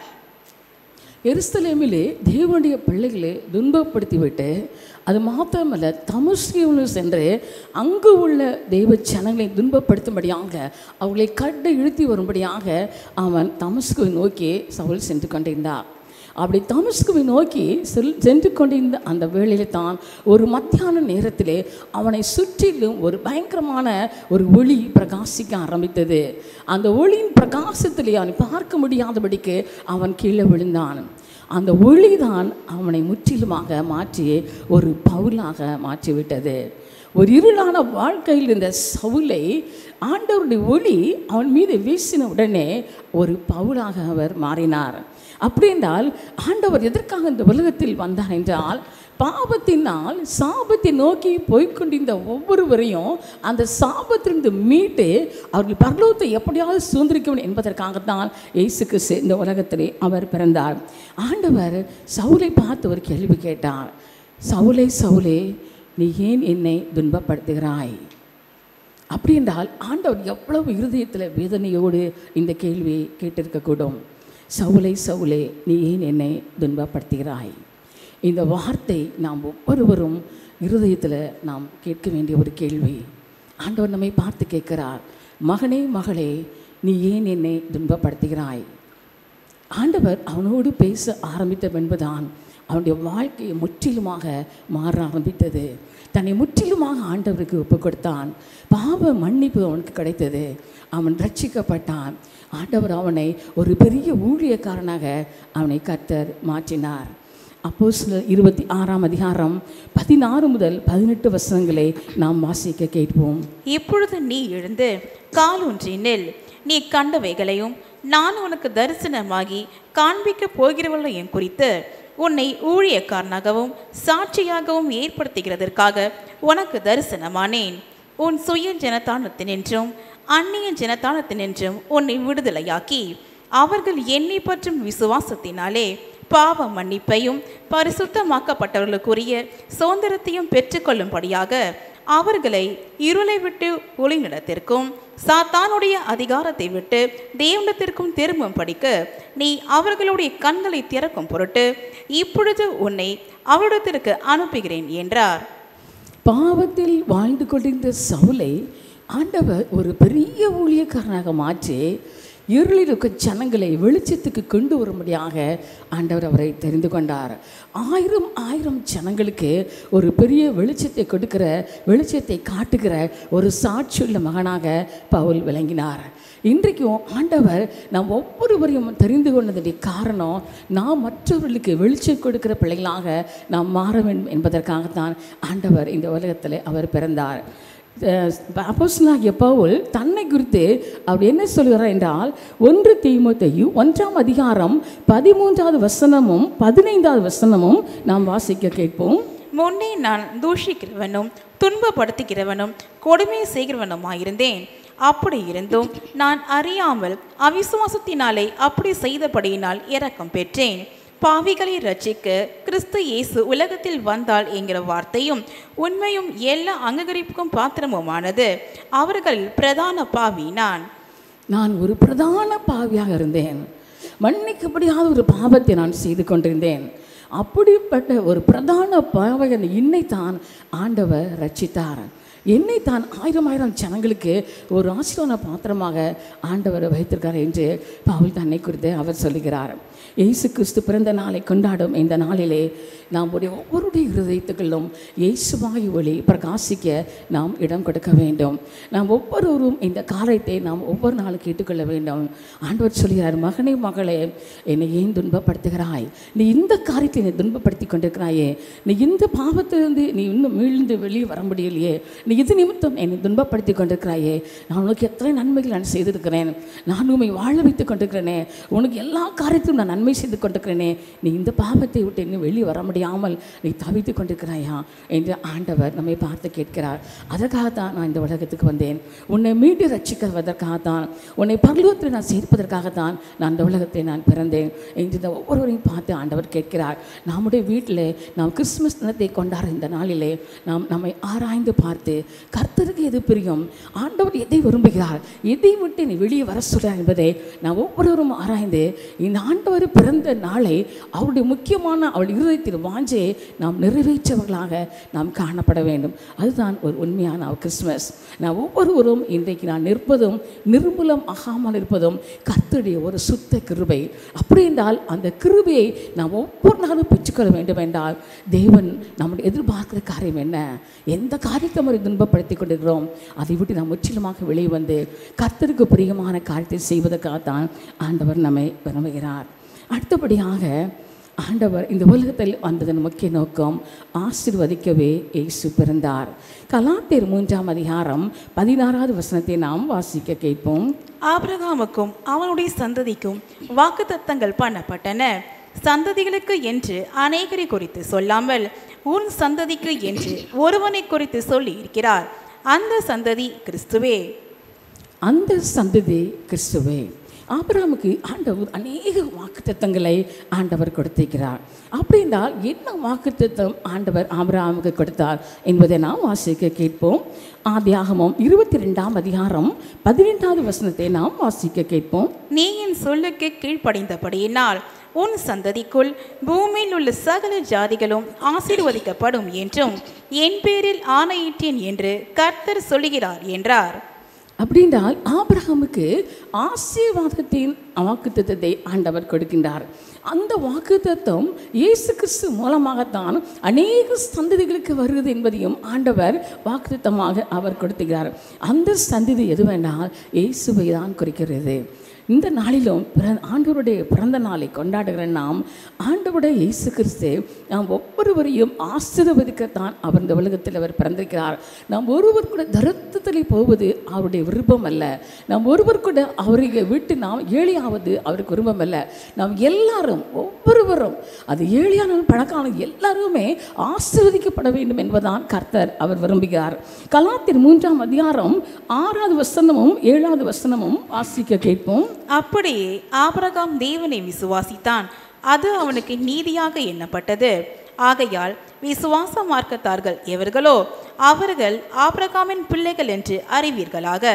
எருசலேமிலே தேவனுடைய பிள்ளைகளை துன்பப்படுத்திவிட்டு அது மாத்திரமல்ல தமஸ்கியில் சென்று அங்கு உள்ள தெய்வ ஜனங்களை துன்பப்படுத்தும்படியாக அவர்களை கட்டை இழுத்தி வரும்படியாக அவன் தமஸ்குவை நோக்கி சவுல் சென்று கொண்டிருந்தார் அப்படி தமஸ்குவை நோக்கி செல் சென்று கொண்டிருந்த அந்த வேளையிலே தான் ஒரு மத்தியான நேரத்திலே அவனை சுற்றிலும் ஒரு பயங்கரமான ஒரு ஒளி பிரகாசிக்க ஆரம்பித்தது அந்த ஒளியின் பிரகாசத்திலே அவனை பார்க்க முடியாதபடிக்கு அவன் கீழே விழுந்தான் அந்த ஒளிதான் அவனை முற்றிலுமாக மாற்றி ஒரு பவுலாக மாற்றிவிட்டது ஒரு இருளான வாழ்க்கையில் இருந்த சவுலை ஆண்டவருடைய ஒளி அவன் மீது வீசின உடனே ஒரு பவுலாக அவர் மாறினார் அப்படி என்றால் ஆண்டவர் எதற்காக இந்த உலகத்தில் வந்தார் என்றால் பாவத்தினால் சாபத்தை நோக்கி போய்க்கொண்டிருந்த ஒவ்வொருவரையும் அந்த சாபத்திலிருந்து மீட்டு அவர்கள் பரலோகத்தை எப்படியாவது சுதந்திரிக்க வேண்டும் என்பதற்காகத்தான் இயேசு கிறிஸ்து இந்த உலகத்திலே அவர் பிறந்தார் ஆண்டவர் சவுலை பார்த்து ஒரு கேள்வி கேட்டார் சவுலே சவுலே நீ ஏன் என்னை துன்பப்படுத்துகிறாய் அப்படி என்றால் ஆண்டவர் எவ்வளவு இருதயத்தில் வேதனையோடு இந்த கேள்வியை கேட்டிருக்கக்கூடும் சவுலை சவுலே நீ ஏன் என்னை துன்பப்படுத்துகிறாய் இந்த வார்த்தை நாம் ஒவ்வொருவரும் இருதயத்தில் நாம் கேட்க வேண்டிய ஒரு கேள்வி ஆண்டவர் நம்மை பார்த்து கேட்கிறார் மகனே மகளே நீ ஏன் என்னை துன்பப்படுத்துகிறாய் ஆண்டவர் அவனோடு பேச ஆரம்பித்த என்பதுதான் அவனுடைய வாழ்க்கையை முற்றிலுமாக மாற ஆரம்பித்தது தன்னை முற்றிலுமாக ஆண்டவருக்கு ஒப்பு கொடுத்தான் பாவ மன்னிப்பு அவனுக்கு கிடைத்தது அவன் ரட்சிக்கப்பட்டான் ஆண்டவர் அவனை ஒரு பெரிய ஊழியக்காரனாக அவனை கர்த்தர் மாற்றினார் அப்போ சில இருபத்தி ஆறாம் அதிகாரம் பதினாறு முதல் பதினெட்டு வசனங்களை நாம் வாசிக்க கேட்போம் இப்பொழுது நீ எழுந்து காலூன்றி நெல் நீ கண்டவைகளையும் நான் உனக்கு தரிசனமாகி காண்பிக்கப் போகிறவர்களையும் குறித்து உன்னை ஊழியக்காரனாகவும் சாட்சியாகவும் ஏற்படுத்துகிறதற்காக உனக்கு தரிசனமானேன் உன் சுய ஜனதானத்தினின்றும் அந்நிய ஜனதானத்தினின்றும் உன்னை விடுதலையாக்கி அவர்கள் என்னை பற்றும் விசுவாசத்தினாலே பாவ மன்னிப்பையும் பரிசுத்தமாக்கப்பட்டவர்களுக்குரிய சுதந்திரத்தையும் பெற்றுக்கொள்ளும்படியாக அவர்களை இருளை விட்டு ஒளிநிலத்திற்கும் சாத்தானுடைய அதிகாரத்தை விட்டு தேவனத்திற்கும் திரும்பும் படிக்க நீ அவர்களுடைய கண்களை திறக்கும் பொருட்டு இப்பொழுது உன்னை அவரிடத்திற்கு அனுப்புகிறேன் என்றார் பாவத்தில் வாழ்ந்து கொண்டிருந்த சவுலை ஆண்டவர் ஒரு பெரிய ஊழியக்காரனாக மாற்றி இருளில் இருக்க ஜனங்களை வெளிச்சத்துக்கு கொண்டு வரும்படியாக ஆண்டவர் அவரை தெரிந்து கொண்டார் ஆயிரம் ஆயிரம் ஜனங்களுக்கு ஒரு பெரிய வெளிச்சத்தை கொடுக்கிற வெளிச்சத்தை காட்டுகிற ஒரு சாட்சியுள்ள மகனாக பவுல் விளங்கினார் இன்றைக்கும் ஆண்டவர் நாம் ஒவ்வொருவரையும் தெரிந்து கொண்டதுடைய காரணம் நாம் மற்றவர்களுக்கு வெளிச்சம் கொடுக்கிற பிள்ளைகளாக நாம் மாற வேண்டும் என்பதற்காகத்தான் ஆண்டவர் இந்த உலகத்தில் அவர் பிறந்தார் அப்போஸ்தலனாகிய பவுல் தன்னை குறித்து அவர் என்ன சொல்கிறார் என்றால் ஒன்று தீமோத்தேயு ஒன்றாம் அதிகாரம் பதிமூன்றாவது வசனமும் பதினைந்தாவது வசனமும் நாம் வாசிக்க கேட்போம் முன்னே நான் தூஷிக்கிறவனும் துன்பப்படுத்துகிறவனும் கொடுமை செய்கிறவனுமாயிருந்தேன் அப்படி இருந்தும் நான் அறியாமல் அவிசுவாசத்தினாலே அப்படி செய்தபடியினால் இரக்கம் பெற்றேன் பாவிகளை ரட்சிக்க கிறிஸ்து இயேசு உலகத்தில் வந்தால் என்கிற வார்த்தையும் உண்மையும் எல்லா அங்கீகரிப்புக்கும் பாத்திரமுமானது அவர்களில் பிரதான பாவி நான் நான் ஒரு பிரதான பாவியாக இருந்தேன் மன்னிக்கப்படியாத ஒரு பாவத்தை நான் செய்து கொண்டிருந்தேன் அப்படிப்பட்ட ஒரு பிரதான பாவகன் இன்னைத்தான் ஆண்டவர் ரட்சித்தார் என்னை தான் ஆயிரம் ஆயிரம் ஜனங்களுக்கு ஒரு ஆசீர்வாத பாத்திரமாக ஆண்டவர் வைத்திருக்கார் என்று பவுல் தன்னை குறித்து அவர் சொல்லுகிறார் இயேசு கிறிஸ்து பிறந்த நாளை கொண்டாடும் இந்த நாளிலே நம்முடைய ஒவ்வொருடைய இருதயத்துக்களிலும் இயேசுவாய் ஒளி பிரகாசிக்க நாம் இடம் கொடுக்க வேண்டும் நாம் ஒவ்வொருவரும் இந்த காரியத்தை நாம் ஒவ்வொரு நாளும் கேட்டுக்கொள்ள வேண்டும் ஆண்டவர் சொல்கிறார் மகனே மகளே என்னை ஏன் துன்பப்படுத்துகிறாய் நீ இந்த காரியத்தை நீ துன்பப்படுத்தி கொண்டிருக்கிறாயே நீ இந்த பாவத்திலிருந்து நீ இன்னும் மீழ்ந்து வெளியே வர முடியலையே நீ இது நிமித்தம் என்னை துன்பப்படுத்தி கொண்டிருக்கிறாயே நான் உனக்கு எத்தனை நன்மைகள் நான் செய்திருக்கிறேன் நான் உண்மை வாழ வைத்துக் கொண்டிருக்கிறேனே உனக்கு எல்லா காரியத்திலும் நான் நன்மை செய்து கொண்டிருக்கிறேனே நீ இந்த பாவத்தை விட்டு இன்னும் வெளியே வர முடியாமல் நீ தவித்து கொண்டிருக்கிறாயா என்று ஆண்டவர் நம்மை பார்த்து கேட்கிறார் அதற்காகத்தான் நான் இந்த உலகத்துக்கு வந்தேன் உன்னை மீட்டு ரட்சிக்குவதற்காகத்தான் உன்னை பரலோகத்தில் நான் சேர்ப்பதற்காகத்தான் நான் இந்த உலகத்தை நான் பிறந்தேன் என்று இந்த ஒவ்வொருவரையும் பார்த்து ஆண்டவர் கேட்கிறார் நம்முடைய வீட்டில் நாம் கிறிஸ்துமஸ் தினத்தை கொண்டாட இந்த நாளிலே நாம் நம்மை ஆராய்ந்து பார்த்து கர்த்தருக்கு எது பிரியும் ஆண்டவர் எதை விரும்புகிறார் எதை விட்டு நீ வெளியே வர சொல்கிறார் என்பதை நாம் ஒவ்வொருவரும் ஆராய்ந்து இந்த ஆண்டவர் பிறந்த நாளை அவருடைய முக்கியமான அவள் இருதயத்தில் வாஞ்சே நாம் நிறைவேற்றவர்களாக நாம் காணப்பட வேண்டும் அதுதான் ஒரு உண்மையான அவர் கிறிஸ்மஸ் நான் ஒவ்வொருவரும் இன்றைக்கு நான் நிற்பதும் நிர்மூலம் ஆகாமல் இருப்பதும் கர்த்தருடைய ஒரு சுத்த கிருபை அப்படி என்றால் அந்த கிருபையை நாம் ஒவ்வொரு நாளும் பெற்றுக்கொள்ள வேண்டும் என்றால் தேவன் நம்முடைய எதிர்பார்க்கிற காரியம் என்ன எந்த காரியத்தை முறை துன்பப்படுத்தி கொண்டிருக்கிறோம் அதை விட்டு நாம் முற்றிலுமாக வெளியே வந்து கர்த்தருக்கு பிரியமான காரியத்தை செய்வதற்காகத்தான் ஆண்டவர் நம்மை விரும்புகிறார் அடுத்தபடியாக ஆண்டவர் இந்த உலகத்தில் வந்ததன் முக்கிய நோக்கம் ஆசிர்வதிக்கவே இயேசு பிறந்தார் கலாத்தியர் மூன்றாம் அதிகாரம் பதினாறாவது வசனத்தை நாம் வாசிக்க கேட்போம் ஆபிரகாமுக்கும் அவனுடைய சந்ததிக்கும் வாக்குத்தத்தங்கள் பண்ணப்பட்டன சந்ததிகளுக்கு என்று அநேகரை குறித்து சொல்லாமல் உன் சந்ததிக்கு என்று ஒருவனை குறித்து சொல்லி இருக்கிறார் அந்த சந்ததி கிறிஸ்துவே அந்த சந்ததி கிறிஸ்துவே ஆபிரகாமுக்கு ஆண்டவர் அநேக வாக்குத்தத்தங்களை ஆண்டவர் கொடுத்திருக்கிறார் அப்படி என்றால் என்ன வாக்குத்தத்தம் ஆண்டவர் ஆபிரகாமுக்கு கொடுத்தார் என்பதை நாம் வாசிக்க கேட்போம் ஆதியாகமம் இருபத்தி ரெண்டாம் அதிகாரம் பதினெட்டாவது வசனத்தை நாம் வாசிக்க கேட்போம் நீ என் சொல்லுக்கு கீழ்ப்படிந்தபடியினால் உன் சந்ததிக்குள் பூமியில் உள்ள சகல ஜாதிகளும் ஆசீர்வதிக்கப்படும் என்றும் என் பேரில் ஆணையிட்டேன் என்று கர்த்தர் சொல்லுகிறார் என்றார் அப்படின்றால் ஆபிரகாமுக்கு ஆசீர்வாதத்தின் வாக்குத்தத்தத்தை ஆண்டவர் கொடுக்கின்றார் அந்த வாக்குத்தத்தம் இயேசு கிறிஸ்து மூலமாகத்தான் அநேக சந்ததிகளுக்கு வருகிறது என்பதையும் ஆண்டவர் வாக்குத்தத்தமாக அவர் கொடுத்துகிறார் அந்த சந்ததி எதுவென்றால் இயேசுவை தான் குறிக்கிறது இந்த நாளிலும் பிற ஆண்டவருடைய பிறந்த நாளை கொண்டாடுகிற நாம் ஆண்டவருடைய இயேசு கிறிஸ்து நாம் ஒவ்வொருவரையும் ஆசீர்வதிக்கத்தான் அவர் இந்த உலகத்தில் அவர் பிறந்திருக்கிறார் நாம் ஒருவர் கூட தரித்திரத்தில் போவது அவருடைய விருப்பம் அல்ல நாம் ஒருவர் கூட அவரை விட்டு நாம் ஏழையாவது அவருக்கு விருப்பம் அல்ல நாம் எல்லாரும் ஒவ்வொருவரும் அது ஏழையானாலும் பணக்கான எல்லாருமே ஆசீர்வதிக்கப்பட வேண்டும் என்பதுதான் கர்த்தர் அவர் விரும்புகிறார் கலாத்தின் மூன்றாம் அதிகாரம் ஆறாவது வசனமும் ஏழாவது வசனமும் வாசிக்க கேட்போம் அப்படியே ஆபிரகாம் தேவனை விசுவாசித்தான் அது அவனுக்கு நீதியாக எண்ணப்பட்டது ஆகையால் விசுவாச மார்க்கத்தார்கள் எவர்களோ அவர்கள் ஆபிரகாமின் பிள்ளைகள் என்று அறிவீர்களாக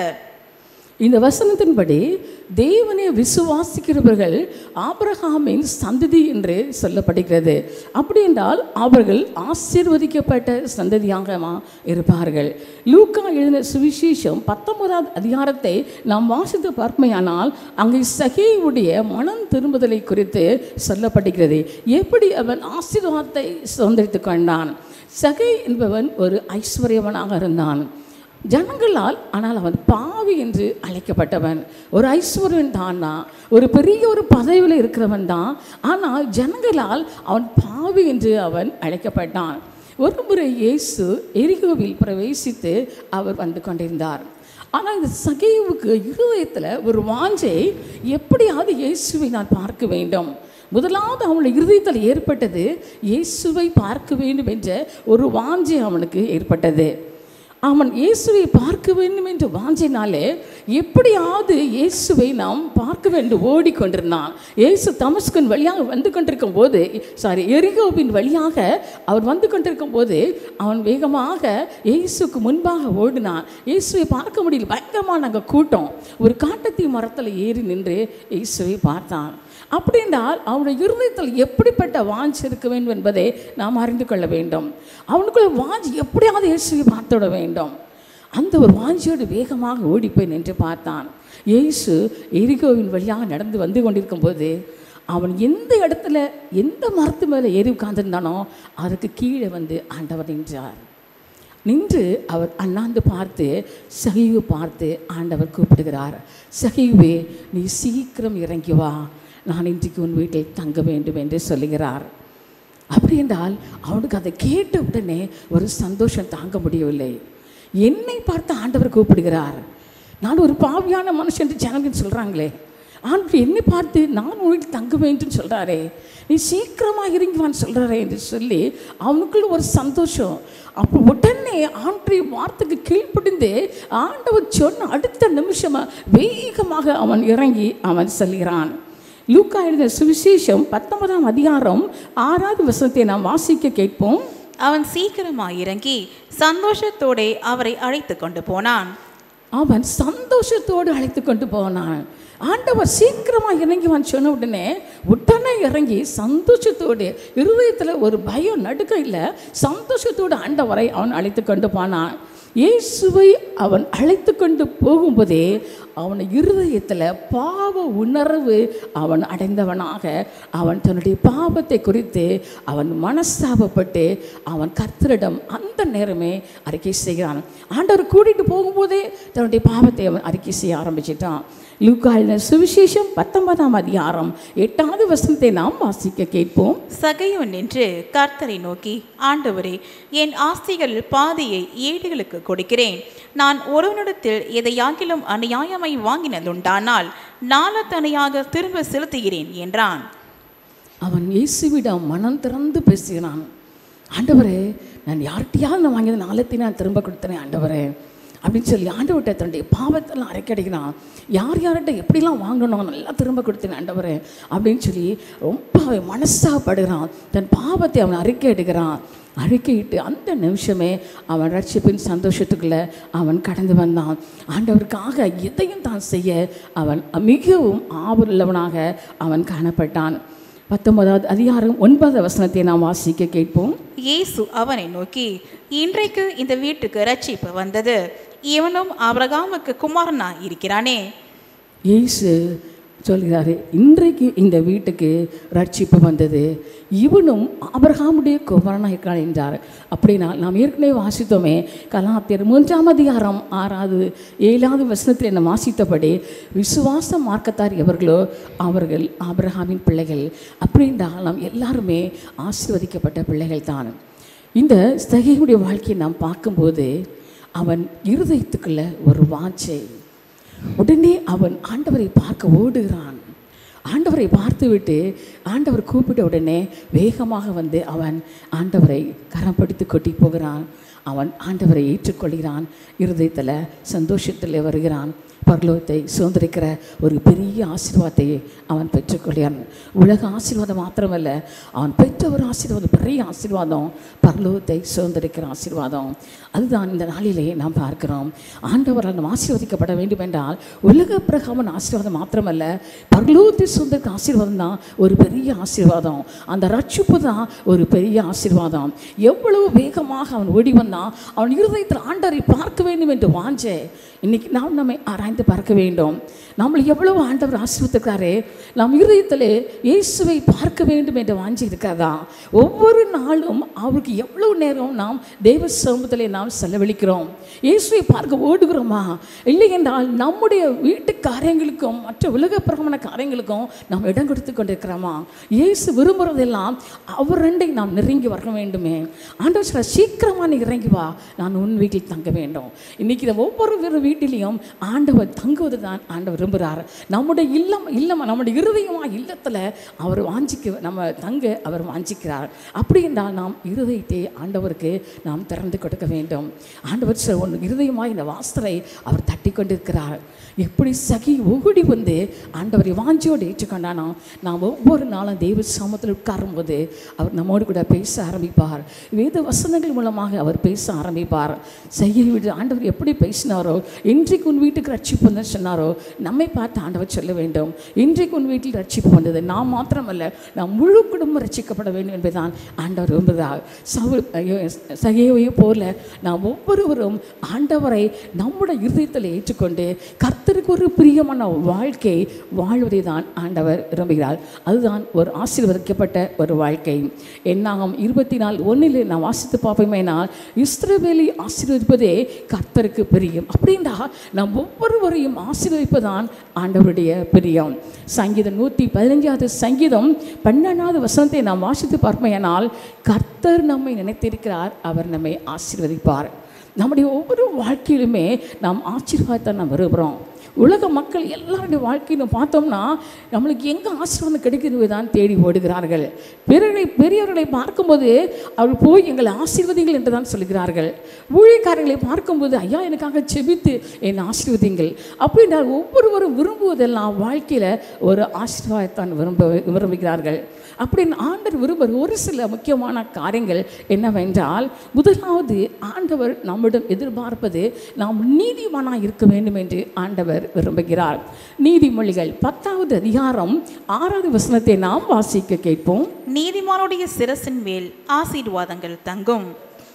இந்த வசனத்தின்படி தேவனை விசுவாசிக்கிறவர்கள் ஆபிரகாமின் சந்ததி என்று சொல்லப்படுகிறது அப்படி என்றால் அவர்கள் ஆசீர்வதிக்கப்பட்ட சந்ததியாக மா- இருப்பார்கள் லூக்கா எழுதின சுவிசேஷம் பத்தொன்பதாவது அதிகாரத்தை நாம் வாசித்து பார்ப்பமையானால் அங்கே சகேவுடைய மனம் திரும்புதலை குறித்து சொல்லப்படுகிறது எப்படி அவன் ஆசீர்வாதத்தை சுதந்திரித்துக் கொண்டான் சகை என்பவன் ஒரு ஐஸ்வர்யவனாக இருந்தான் ஜனங்களால் ஆனால் அவன் பாவி என்று அழைக்கப்பட்டவன் ஒரு ஐஸ்வர்யன் தானா ஒரு பெரிய ஒரு பதவியில் இருக்கிறவன் தான் ஆனால் ஜனங்களால் அவன் பாவி என்று அவன் அழைக்கப்பட்டான் ஒரு முறை இயேசு எரிகோவில் பிரவேசித்து அவர் வந்து கொண்டிருந்தார் ஆனால் இந்த சகைவுக்கு இருதயத்தில் ஒரு வாஞ்சை எப்படியாவது இயேசுவை நான் பார்க்க வேண்டும் முதலாவது அவனுடைய இருதயத்தில் ஏற்பட்டது இயேசுவை பார்க்க வேண்டும் என்ற ஒரு வாஞ்சை அவனுக்கு ஏற்பட்டது அவன் இயேசுவை பார்க்க வேண்டும் என்று வாஞ்சினாலே எப்படியாவது இயேசுவை நாம் பார்க்க வேண்டும் ஓடிக்கொண்டிருந்தான் இயேசு தமஸ்கன் வழியாக வந்து கொண்டிருக்கும் போது சாரி எரிகோவின் வழியாக அவர் வந்து கொண்டிருக்கும் போது அவன் வேகமாக இயேசுக்கு முன்பாக ஓடினான் இயேசுவை பார்க்க முடியல பயங்கரமான அங்கே கூட்டம் ஒரு காட்டத்தீ மரத்தில் ஏறி நின்று இயேசுவை பார்த்தான் அப்படி என்றால் அவனுடைய இருதயத்தில் எப்படிப்பட்ட வாஞ்சி இருக்க வேண்டும் என்பதை நாம் அறிந்து கொள்ள வேண்டும் அவனுக்குள்ள வாஞ்சி எப்படியாவது இயேசுவை பார்த்துவிட வேண்டும் அந்த ஒரு வாஞ்சியோடு வேகமாக ஓடி போய் நின்று பார்த்தான் இயேசு எரிகோவின் வழியாக நடந்து வந்து கொண்டிருக்கும் போது அவன் எந்த இடத்துல எந்த மரத்து மேலே ஏறி உட்கார்ந்திருந்தானோ அதுக்கு கீழே வந்து ஆண்டவர் நின்றார் நின்று அவர் அண்ணாந்து பார்த்து சகிவு பார்த்து ஆண்டவர் கூப்பிடுகிறார் சகிவே நீ சீக்கிரம் இறங்கி வா நான் இன்றைக்கு உன் வீட்டில் தங்க வேண்டும் என்று சொல்லுகிறார் அப்படி என்றால் அவனுக்கு அதை கேட்ட உடனே ஒரு சந்தோஷம் தாங்க முடியவில்லை என்னை பார்த்து ஆண்டவர் கூப்பிடுகிறார் நான் ஒரு பாவியான மனுஷன் என்று ஜனங்கள் சொல்கிறாங்களே ஆண்டவர் என்னை பார்த்து நான் உன் வீட்டில் தங்க வேண்டும் சொல்கிறாரே நீ சீக்கிரமாக இறங்குவான்னு சொல்கிறாரே என்று சொல்லி அவனுக்குள்ள ஒரு சந்தோஷம் அப்போ உடனே ஆண்டரை வார்த்தைக்கு கீழ்ப்படிந்து ஆண்டவர் சொன்ன அடுத்த நிமிஷமாக வேகமாக அவன் இறங்கி அவன் செல்கிறான் லூக்கா எழுதின சுவிசேஷம் பத்தொன்பதாம் அதிகாரம் ஆறாவது வசனத்தை நாம் வாசிக்க கேட்போம் அவன் சீக்கிரமாய் இறங்கி சந்தோஷத்தோடே அவரை அழைத்து கொண்டு போனான் அவன் சந்தோஷத்தோடு அழைத்து கொண்டு போனான் ஆண்டவர் சீக்கிரமாக இறங்கி வந்து சொன்ன உடனே உடனே இறங்கி சந்தோஷத்தோடு இருதயத்தில் ஒரு பயம் நடுக்க இல்லை சந்தோஷத்தோடு ஆண்டவரை அவன் அழைத்து கொண்டு போனான் இயேசுவை அவன் அழைத்து கொண்டு போகும்போதே அவன் இருதயத்தில் பாவ உணர்வு அவன் அடைந்தவனாக அவன் தன்னுடைய பாவத்தை குறித்து அவன் மனஸ்தாபப்பட்டு அவன் கர்த்தரிடம் அந்த நேரமே அறிக்கை செய்கிறான் ஆண்டவர் கூட்டிகிட்டு போகும்போதே தன்னுடைய பாவத்தை அவன் அறிக்கை செய்ய ஆரம்பிச்சிட்டான் லூக்காளின சுவிசேஷம் பத்தொன்பதாம் அதிகாரம் எட்டாவது வசனத்தை நாம் வாசிக்க கேட்போம் சகையோன் நின்று கர்த்தரை நோக்கி ஆண்டவரே என் ஆஸ்திகளில் பாதியை ஏழைகளுக்கு கொடுக்கிறேன் நான் ஒருவனிடத்தில் எதையாகிலும் அநியாயமை வாங்கினதுண்டானால் நாளத்தனையாக திரும்ப செலுத்துகிறேன் என்றான் அவன் இயேசுவிடம் மனம் திறந்து பேசுகிறான் ஆண்டவரே நான் யார்கிட்டயாவது நான் வாங்கியது நாளத்தை நான் திரும்ப கொடுத்தேனே ஆண்டவரே அப்படின்னு சொல்லி ஆண்டவர்கிட்ட தன்னுடைய பாவத்தெல்லாம் அரைக்கடிக்கிறான் யார் யார்கிட்ட எப்படிலாம் வாங்கணும் நல்லா திரும்ப கொடுத்தேன் ஆண்டவரே அப்படின்னு சொல்லி ரொம்ப அவன் மனசாப்படுகிறான் தன் பாவத்தை அவன் அறிக்கை எடுக்கிறான் அறிக்கையிட்டு அந்த நிமிஷமே அவன் ரட்சிப்பின் சந்தோஷத்துக்குள்ள அவன் கடந்து வந்தான் ஆண்டவருக்காக எதையும் தான் செய்ய அவன் மிகவும் ஆவலுள்ளவனாக அவன் காணப்பட்டான் பத்தொன்பதாவது அதிகாரம் ஒன்பதாவது வசனத்தை நாம் வாசிக்க கேட்போம் இயேசு அவனை நோக்கி இன்றைக்கு இந்த வீட்டுக்கு ரட்சிப்பு வந்தது இவனும் ஆபிரகாமுக்கு குமாரனா இருக்கிறானே இயேசு சொல்கிறாரு இன்றைக்கு இந்த வீட்டுக்கு ரட்சிப்பு வந்தது இவனும் ஆபிரகாமுடைய குமாரனாக இருக்கிறான் என்றார் அப்படின்னா நாம் ஏற்கனவே வாசித்தோமே கலாத்தியர் மூன்றாம் அதிகாரம் ஆறாவது ஏழாவது வசனத்தில் நம்ம வாசித்தபடி விசுவாச மார்க்கத்தார் எவர்களோ அவர்கள் ஆபிரகாமின் பிள்ளைகள் அப்படின்றால் நாம் எல்லாருமே ஆசீர்வதிக்கப்பட்ட பிள்ளைகள் தான் இந்த ஸ்தகையுடைய வாழ்க்கையை நாம் பார்க்கும்போது அவன் இருதயத்துக்குள்ள ஒரு வாஞ்சை உடனே அவன் ஆண்டவரை பார்க்க ஓடுகிறான் ஆண்டவரை பார்த்துவிட்டு ஆண்டவர் கூப்பிட்ட உடனே வேகமாக வந்து அவன் ஆண்டவரை கரம் பிடித்து கொட்டி போகிறான் அவன் ஆண்டவரை ஏற்றுக்கொள்கிறான் இருதயத்தில் சந்தோஷத்தில் வருகிறான் பரலோகத்தை சுதந்திரிக்கிற ஒரு பெரிய ஆசீர்வாதத்தை அவன் பெற்றுக்கொள்கிறான் உலக ஆசீர்வாதம் மாத்திரமல்ல அவன் பெற்ற ஒரு ஆசீர்வாதம் பெரிய ஆசீர்வாதம் பரலோகத்தை சுதந்திரிக்கிற ஆசீர்வாதம் அதுதான் இந்த நாளிலே நாம் பார்க்கிறோம் ஆண்டவரால் நாம் ஆசீர்வதிக்கப்பட வேண்டும் என்றால் உலக பிரகாமன் ஆசீர்வாதம் மாத்திரமல்ல பரலோகத்தை சுதந்திரிக்க ஆசீர்வாதம் தான் ஒரு பெரிய ஆசீர்வாதம் அந்த ரட்சிப்பு தான் ஒரு பெரிய ஆசீர்வாதம் எவ்வளவு வேகமாக அவன் ஓடி வந்தான் அவன் இருதயத்தில் ஆண்டவரை பார்க்க வேண்டும் என்று வாஞ்சே இன்னைக்கு நாம் நம்மை ஆராய்ந்து பார்க்க வேண்டும் நம்மளை எவ்வளவு ஆண்டவர் ஆசீர்வதிக்கிறாரே நம் இருதயத்திலே இயேசுவை பார்க்க வேண்டும் என்று வாஞ்சி இருக்கிறதா ஒவ்வொரு நாளும் அவருக்கு எவ்வளவு நேரம் நாம் தெய்வ சமூகத்திலே நாம் செலவழிக்கிறோம் இயேசுவை பார்க்க ஓடுகிறோமா இல்லை என்றால் நம்முடைய வீட்டு காரியங்களுக்கும் மற்ற உலக பிரகமண காரியங்களுக்கும் நாம் இடம் கொடுத்து கொண்டிருக்கிறோமா இயேசு விரும்புகிறதெல்லாம் அவர் ரெண்டை நாம் நெருங்கி வர வேண்டுமே ஆண்டவர் சொல்ற சீக்கிரமாக நீ இறங்கி வா நான் உன் வீட்டில் தங்க வேண்டும் இன்னைக்கு இந்த ஒவ்வொரு வீட்டிலையும் ஆண்டவர் தங்குவது தான் ஆண்டவர் விரும்புகிறார் நம்முடைய இல்லம் இல்லம் நம்முடைய இருதயமாக இல்லத்தில் அவர் வாஞ்சிக்க நம்ம தங்க அவர் வாஞ்சிக்கிறார் அப்படி என்றால் நாம் இருதயத்தை ஆண்டவருக்கு நாம் திறந்து கொடுக்க வேண்டும் ஆண்டவர் சொல்ற ஒன்று இருதயமாக இந்த வாசலை அவர் தட்டி கொண்டிருக்கிறார் எப்படி சகி ஓடி வந்து ஆண்டவரை வாஞ்சியோடு ஏற்றுக்கொண்டானோ நாம் ஒவ்வொரு நாளும் தெய்வ சமத்தில் உட்காரும்போது அவர் நம்மோடு கூட பேச ஆரம்பிப்பார் வேத வசனங்கள் மூலமாக அவர் பேச ஆரம்பிப்பார் செய்ய விடு ஆண்டவர் எப்படி பேசினாரோ இன்றைக்கு உன் வீட்டுக்கு ரட்சிப்பு வந்து சொன்னாரோ நம்மை பார்த்து ஆண்டவர் சொல்ல வேண்டும் இன்றைக்கு உன் வீட்டில் ரட்சிப்பு வந்தது நாம் மாத்திரமல்ல நாம் முழு குடும்பம் ரட்சிக்கப்பட வேண்டும் என்பதுதான் ஆண்டவர் விரும்புகிறார் சவு சகையை போல நாம் ஒவ்வொருவரும் ஆண்டவரை நம்முடைய இருதயத்தில் ஏற்றுக்கொண்டு கர்த்தருக்கு ஒரு பிரியமான வாழ்க்கை வாழ்வதை தான் ஆண்டவர் விரும்புகிறார் அதுதான் ஒரு ஆசீர்வதிக்கப்பட்ட ஒரு வாழ்க்கை என்னாகும் இருபத்தி நாலு ஒன்றில் நான் வாசித்து பார்ப்போமேனால் இஸ்ரவேலை ஆசீர்வதிப்பதே கர்த்தருக்கு பிரியம் அப்படின்றா நாம் ஒவ்வொருவரையும் ஆசீர்வதிப்பதான் ஆண்டவருடைய பிரியம் சங்கீதம் நூற்றி பதினஞ்சாவது சங்கீதம் பன்னெண்டாவது வசனத்தை நாம் வாசித்து பார்ப்போமேனால் கர்த்தர் நம்மை நினைத்திருக்கிறார் அவர் நம்மை ஆசீர்வதிப்பார் நம்முடைய ஒவ்வொரு வாழ்க்கையிலுமே நாம் ஆசீர்வாதத்தை நாம் விரும்புகிறோம் உலக மக்கள் எல்லாருடைய வாழ்க்கையிலும் பார்த்தோம்னா நம்மளுக்கு எங்கே ஆசீர்வாதம் கிடைக்கிறது தான் தேடி ஓடுகிறார்கள் பிறரை பெரியவர்களை பார்க்கும்போது அவர்கள் போய் எங்களை ஆசீர்வதிங்கள் என்று தான் சொல்கிறார்கள் ஊழியக்காரர்களை பார்க்கும்போது ஐயா எனக்காக செபித்து என்னை ஆசீர்வதிங்கள் அப்படின்றால் ஒவ்வொருவரும் விரும்புவதெல்லாம் வாழ்க்கையில் ஒரு ஆசீர்வாதத்தான் விரும்ப விரும்புகிறார்கள் அப்படின்னு ஆண்டவர் விரும்புகிற ஒரு சில முக்கியமான காரியங்கள் என்னவென்றால் முதலாவது ஆண்டவர் நம்மிடம் எதிர்பார்ப்பது நாம் நீதிமானாக இருக்க வேண்டும் என்று ஆண்டவர் விரும்புகிறார் நீதிமொழிகள் பத்தாவது அதிகாரம் ஆறாவது வசனத்தை நாம் வாசிக்க கேட்போம் நீதிமானுடைய சிரசின் மேல் ஆசீர்வாதங்கள் தங்கும்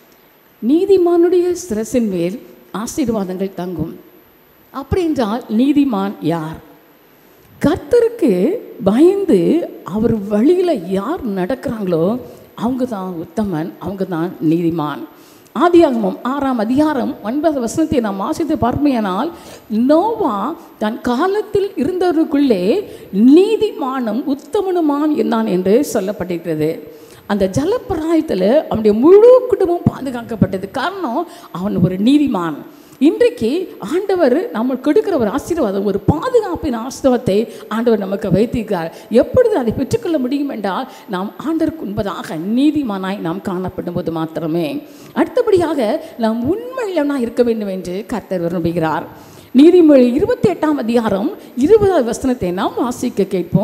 நீதிமானுடைய சிரசின் மேல் ஆசீர்வாதங்கள் தங்கும் அப்படி என்றால் நீதிமான் யார் கர்த்தருக்கு பயந்து அவர் வழியில் யார் நடக்கிறாங்களோ அவங்க தான் உத்தமன் அவங்க தான் நீதிமான் ஆதியாகமம் ஆறாம் அதிகாரம் ஒன்பது வசனத்தை நாம் வாசித்து பார்ப்பேனால் நோவா தன் காலத்தில் இருந்தவருக்குள்ளே நீதிமானும் உத்தமனுமான் இருந்தான் என்று சொல்லப்பட்டிருக்கிறது அந்த ஜலப்பிராயத்தில் அவனுடைய முழு குடும்பம் பாதுகாக்கப்பட்டது காரணம் அவன் ஒரு நீதிமான் இன்றைக்கு ஆண்டவர் நம்ம கொடுக்கிற ஒரு ஆசீர்வாதம் ஒரு பாதுகாப்பின் ஆசீர்வாதத்தை ஆண்டவர் நமக்கு வைத்திருக்கிறார் எப்பொழுது அதை பெற்றுக்கொள்ள முடியும் என்றால் நாம் ஆண்டருக்கு உண்பதாக நீதிமானாய் நாம் காணப்படும் போது மாத்திரமே அடுத்தபடியாக நாம் உண்மையிலனாக இருக்க வேண்டும் என்று கர்த்தர் விரும்புகிறார் நீதிமொழி இருபத்தி எட்டாம் அதிகாரம் இருபதாவது வசனத்தை நாம் வாசிக்க கேட்போம்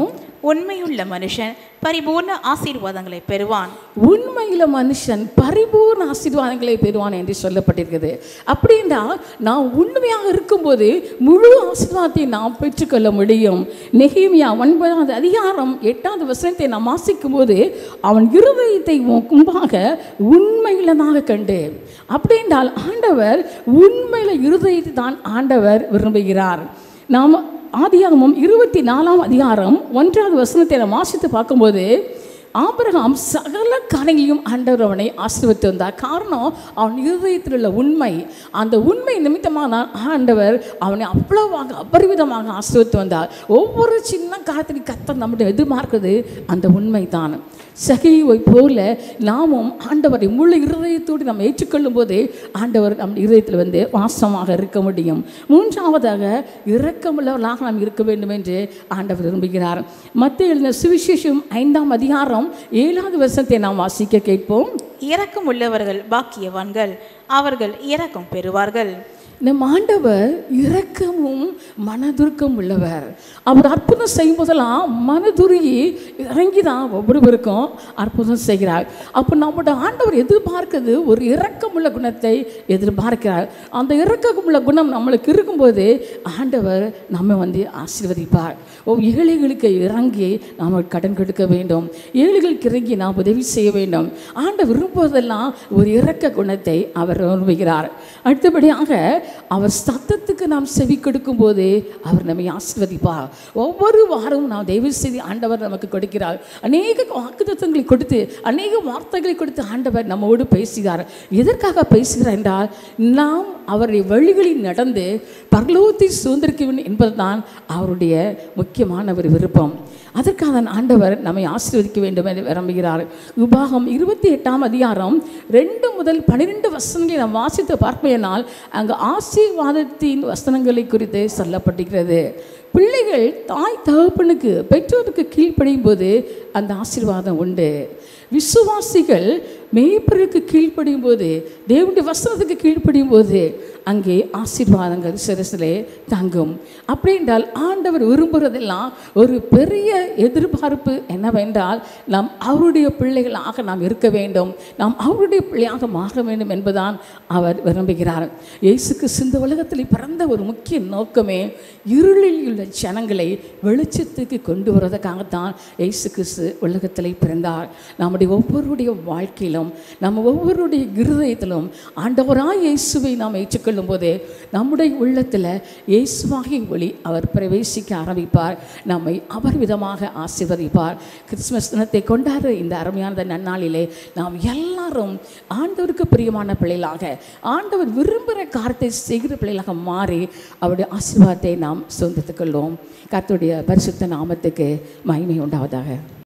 உண்மையுள்ள மனுஷன் பரிபூர்ண ஆசீர்வாதங்களை பெறுவான் உண்மையில மனுஷன் பரிபூர்ண ஆசீர்வாதங்களை பெறுவான் என்று சொல்லப்பட்டிருக்கிறது அப்படின்னா நான் உண்மையாக இருக்கும்போது முழு ஆசீர்வாதத்தை நாம் பெற்றுக்கொள்ள முடியும் நெகேமியா ஒன்பதாவது அதிகாரம் எட்டாவது வசனத்தை நாம் வாசிக்கும் போது அவன் இருதயத்தை முன்பாக உண்மையிலதாக கண்டு அப்படி என்றால் ஆண்டவர் உண்மையில இருதயத்தை தான் ஆண்டவர் விரும்புகிறார் நாம் ஆதியாகமம் இருபத்தி நாலாம் அதிகாரம் ஒன்றாவது வசனத்தை நாம் வாசித்து பார்க்கும்போது ஆபிரகாம் சகல காரியங்களையும் ஆண்டவர் அவனை ஆசீர்வதித்து வந்தார் காரணம் அவன் இருதயத்தில் உள்ள உண்மை அந்த உண்மை நிமித்தமாக தான் ஆண்டவர் அவனை அவ்வளவாக அபரிவிதமாக ஆசீர்வதித்து வந்தார் ஒவ்வொரு சின்ன காலத்திலும் கத்த நம்முடைய எதிர்பார்க்கிறது அந்த உண்மை தான் சகைவை போல நாமும் ஆண்டவரை முழு இருதயத்தோடு நாம் ஏற்றுக்கொள்ளும் போது ஆண்டவர் நம் இருதயத்தில் வந்து வாசமாக இருக்க முடியும் மூன்றாவதாக இரக்கமுள்ளவர்களாக நாம் இருக்க வேண்டும் என்று ஆண்டவர் விரும்புகிறார் மத்திய எழுதின சுவிசேஷம் ஐந்தாம் அதிகாரம் ஏழாவது வருஷத்தை நாம் வாசிக்க கேட்போம் இரக்கம் உள்ளவர்கள் பாக்கியவான்கள் அவர்கள் இரக்கம் பெறுவார்கள் நம் ஆண்டவர் இரக்கமும் மனதுருக்கம் உள்ளவர் அவர் அற்புதம் செய்யும் போதெல்லாம் மனதுருகி இறங்கி தான் ஒவ்வொருவருக்கும் அற்புதம் செய்கிறார் அப்போ நம்மளோட ஆண்டவர் எதிர்பார்க்கிறது ஒரு இரக்கமுள்ள குணத்தை எதிர்பார்க்கிறார் அந்த இரக்கமுள்ள குணம் நம்மளுக்கு இருக்கும்போது ஆண்டவர் நம்ம வந்து ஆசீர்வதிப்பார் ஓ ஏழைகளுக்கு இறங்கி நாம் கடன் கொடுக்க வேண்டும் ஏழைகளுக்கு இறங்கி நாம் உதவி செய்ய வேண்டும் ஆண்டவர் விரும்புவதெல்லாம் ஒரு இரக்க குணத்தை அவர் விரும்புகிறார் அடுத்தபடியாக அவர் சத்தத்துக்கு நாம் செவி கொடுக்கும் போது அவர் நம்மை ஆசீர்வதிப்பார் ஒவ்வொரு வாரமும் நாம் தெய்வ செய்தி ஆண்டவர் நமக்கு கொடுக்கிறார் அநேக வாக்குத்தத்தங்களை கொடுத்து அநேக வார்த்தைகளை கொடுத்து ஆண்டவர் நம்மோடு பேசுகிறார் எதற்காக பேசுகிறார் என்றால் நாம் அவருடைய வழிகளில் நடந்து பரலோகத்தை சுதந்திரிக்க வேண்டும் என்பதுதான் அவருடைய முக்கியமான ஒரு விருப்பம் அதற்காக தான் ஆண்டவர் நம்மை ஆசீர்வதிக்க வேண்டும் என்று விரும்புகிறார் உபாகம் இருபத்தி எட்டாம் அதிகாரம் ரெண்டு முதல் பன்னிரெண்டு வசனங்களை நாம் வாசித்து பார்ப்பேனால் அங்கு ஆசீர்வாதத்தின் வசனங்களை குறித்து சொல்லப்பட்டிருக்கிறது பிள்ளைகள் தாய் தகப்பனுக்கு பெற்றோருக்கு கீழ்ப்படியும் போது அந்த ஆசீர்வாதம் உண்டு விசுவாசிகள் மேய்ப்பருக்கு கீழ்ப்படியும் போது தேவனுடைய வசனத்துக்கு கீழ்ப்படியும் போது அங்கே ஆசீர்வாதங்கள் சிரசிலே தங்கும் அப்படி என்றால் ஆண்டவர் விரும்புகிறதெல்லாம் ஒரு பெரிய எதிர்பார்ப்பு என்னவென்றால் நாம் அவருடைய பிள்ளைகளாக நாம் இருக்க வேண்டும் நாம் அவருடைய பிள்ளையாக மாற வேண்டும் என்பதுதான் அவர் விரும்புகிறார் இயேசுக்கு சிந்த உலகத்தில் பிறந்த ஒரு முக்கிய நோக்கமே இருளில் உள்ள ஜனங்களை வெளிச்சத்துக்கு கொண்டு வருவதற்காகத்தான் இயேசு கிறிஸ்து உலகத்தில் பிறந்தார் நம்முடைய ஒவ்வொருடைய வாழ்க்கையிலும் நம்ம ஒவ்வொருடைய இருதயத்திலும் ஆண்டவராய் இயேசுவை நாம் ஏற்றுக்கொள்ளும் போது நம்முடைய உள்ளத்தில் இயேசுவாகிய ஒளி அவர் பிரவேசிக்க ஆரம்பிப்பார் நம்மை அவர் விதமாக ஆசீர்வதிப்பார் கிறிஸ்துமஸ் தினத்தை கொண்டாடுற இந்த அருமையான நன்னாளிலே நாம் எல்லாரும் ஆண்டவருக்கு பிரியமான பிள்ளைகளாக ஆண்டவர் விரும்புகிற காரியத்தை செய்கிற பிள்ளைகளாக மாறி அவருடைய ஆசீர்வாதத்தை நாம் சொந்தத்துக் கொள்வோம் கர்த்தருடைய பரிசுத்த நாமத்துக்கு மகிமை உண்டாவதாக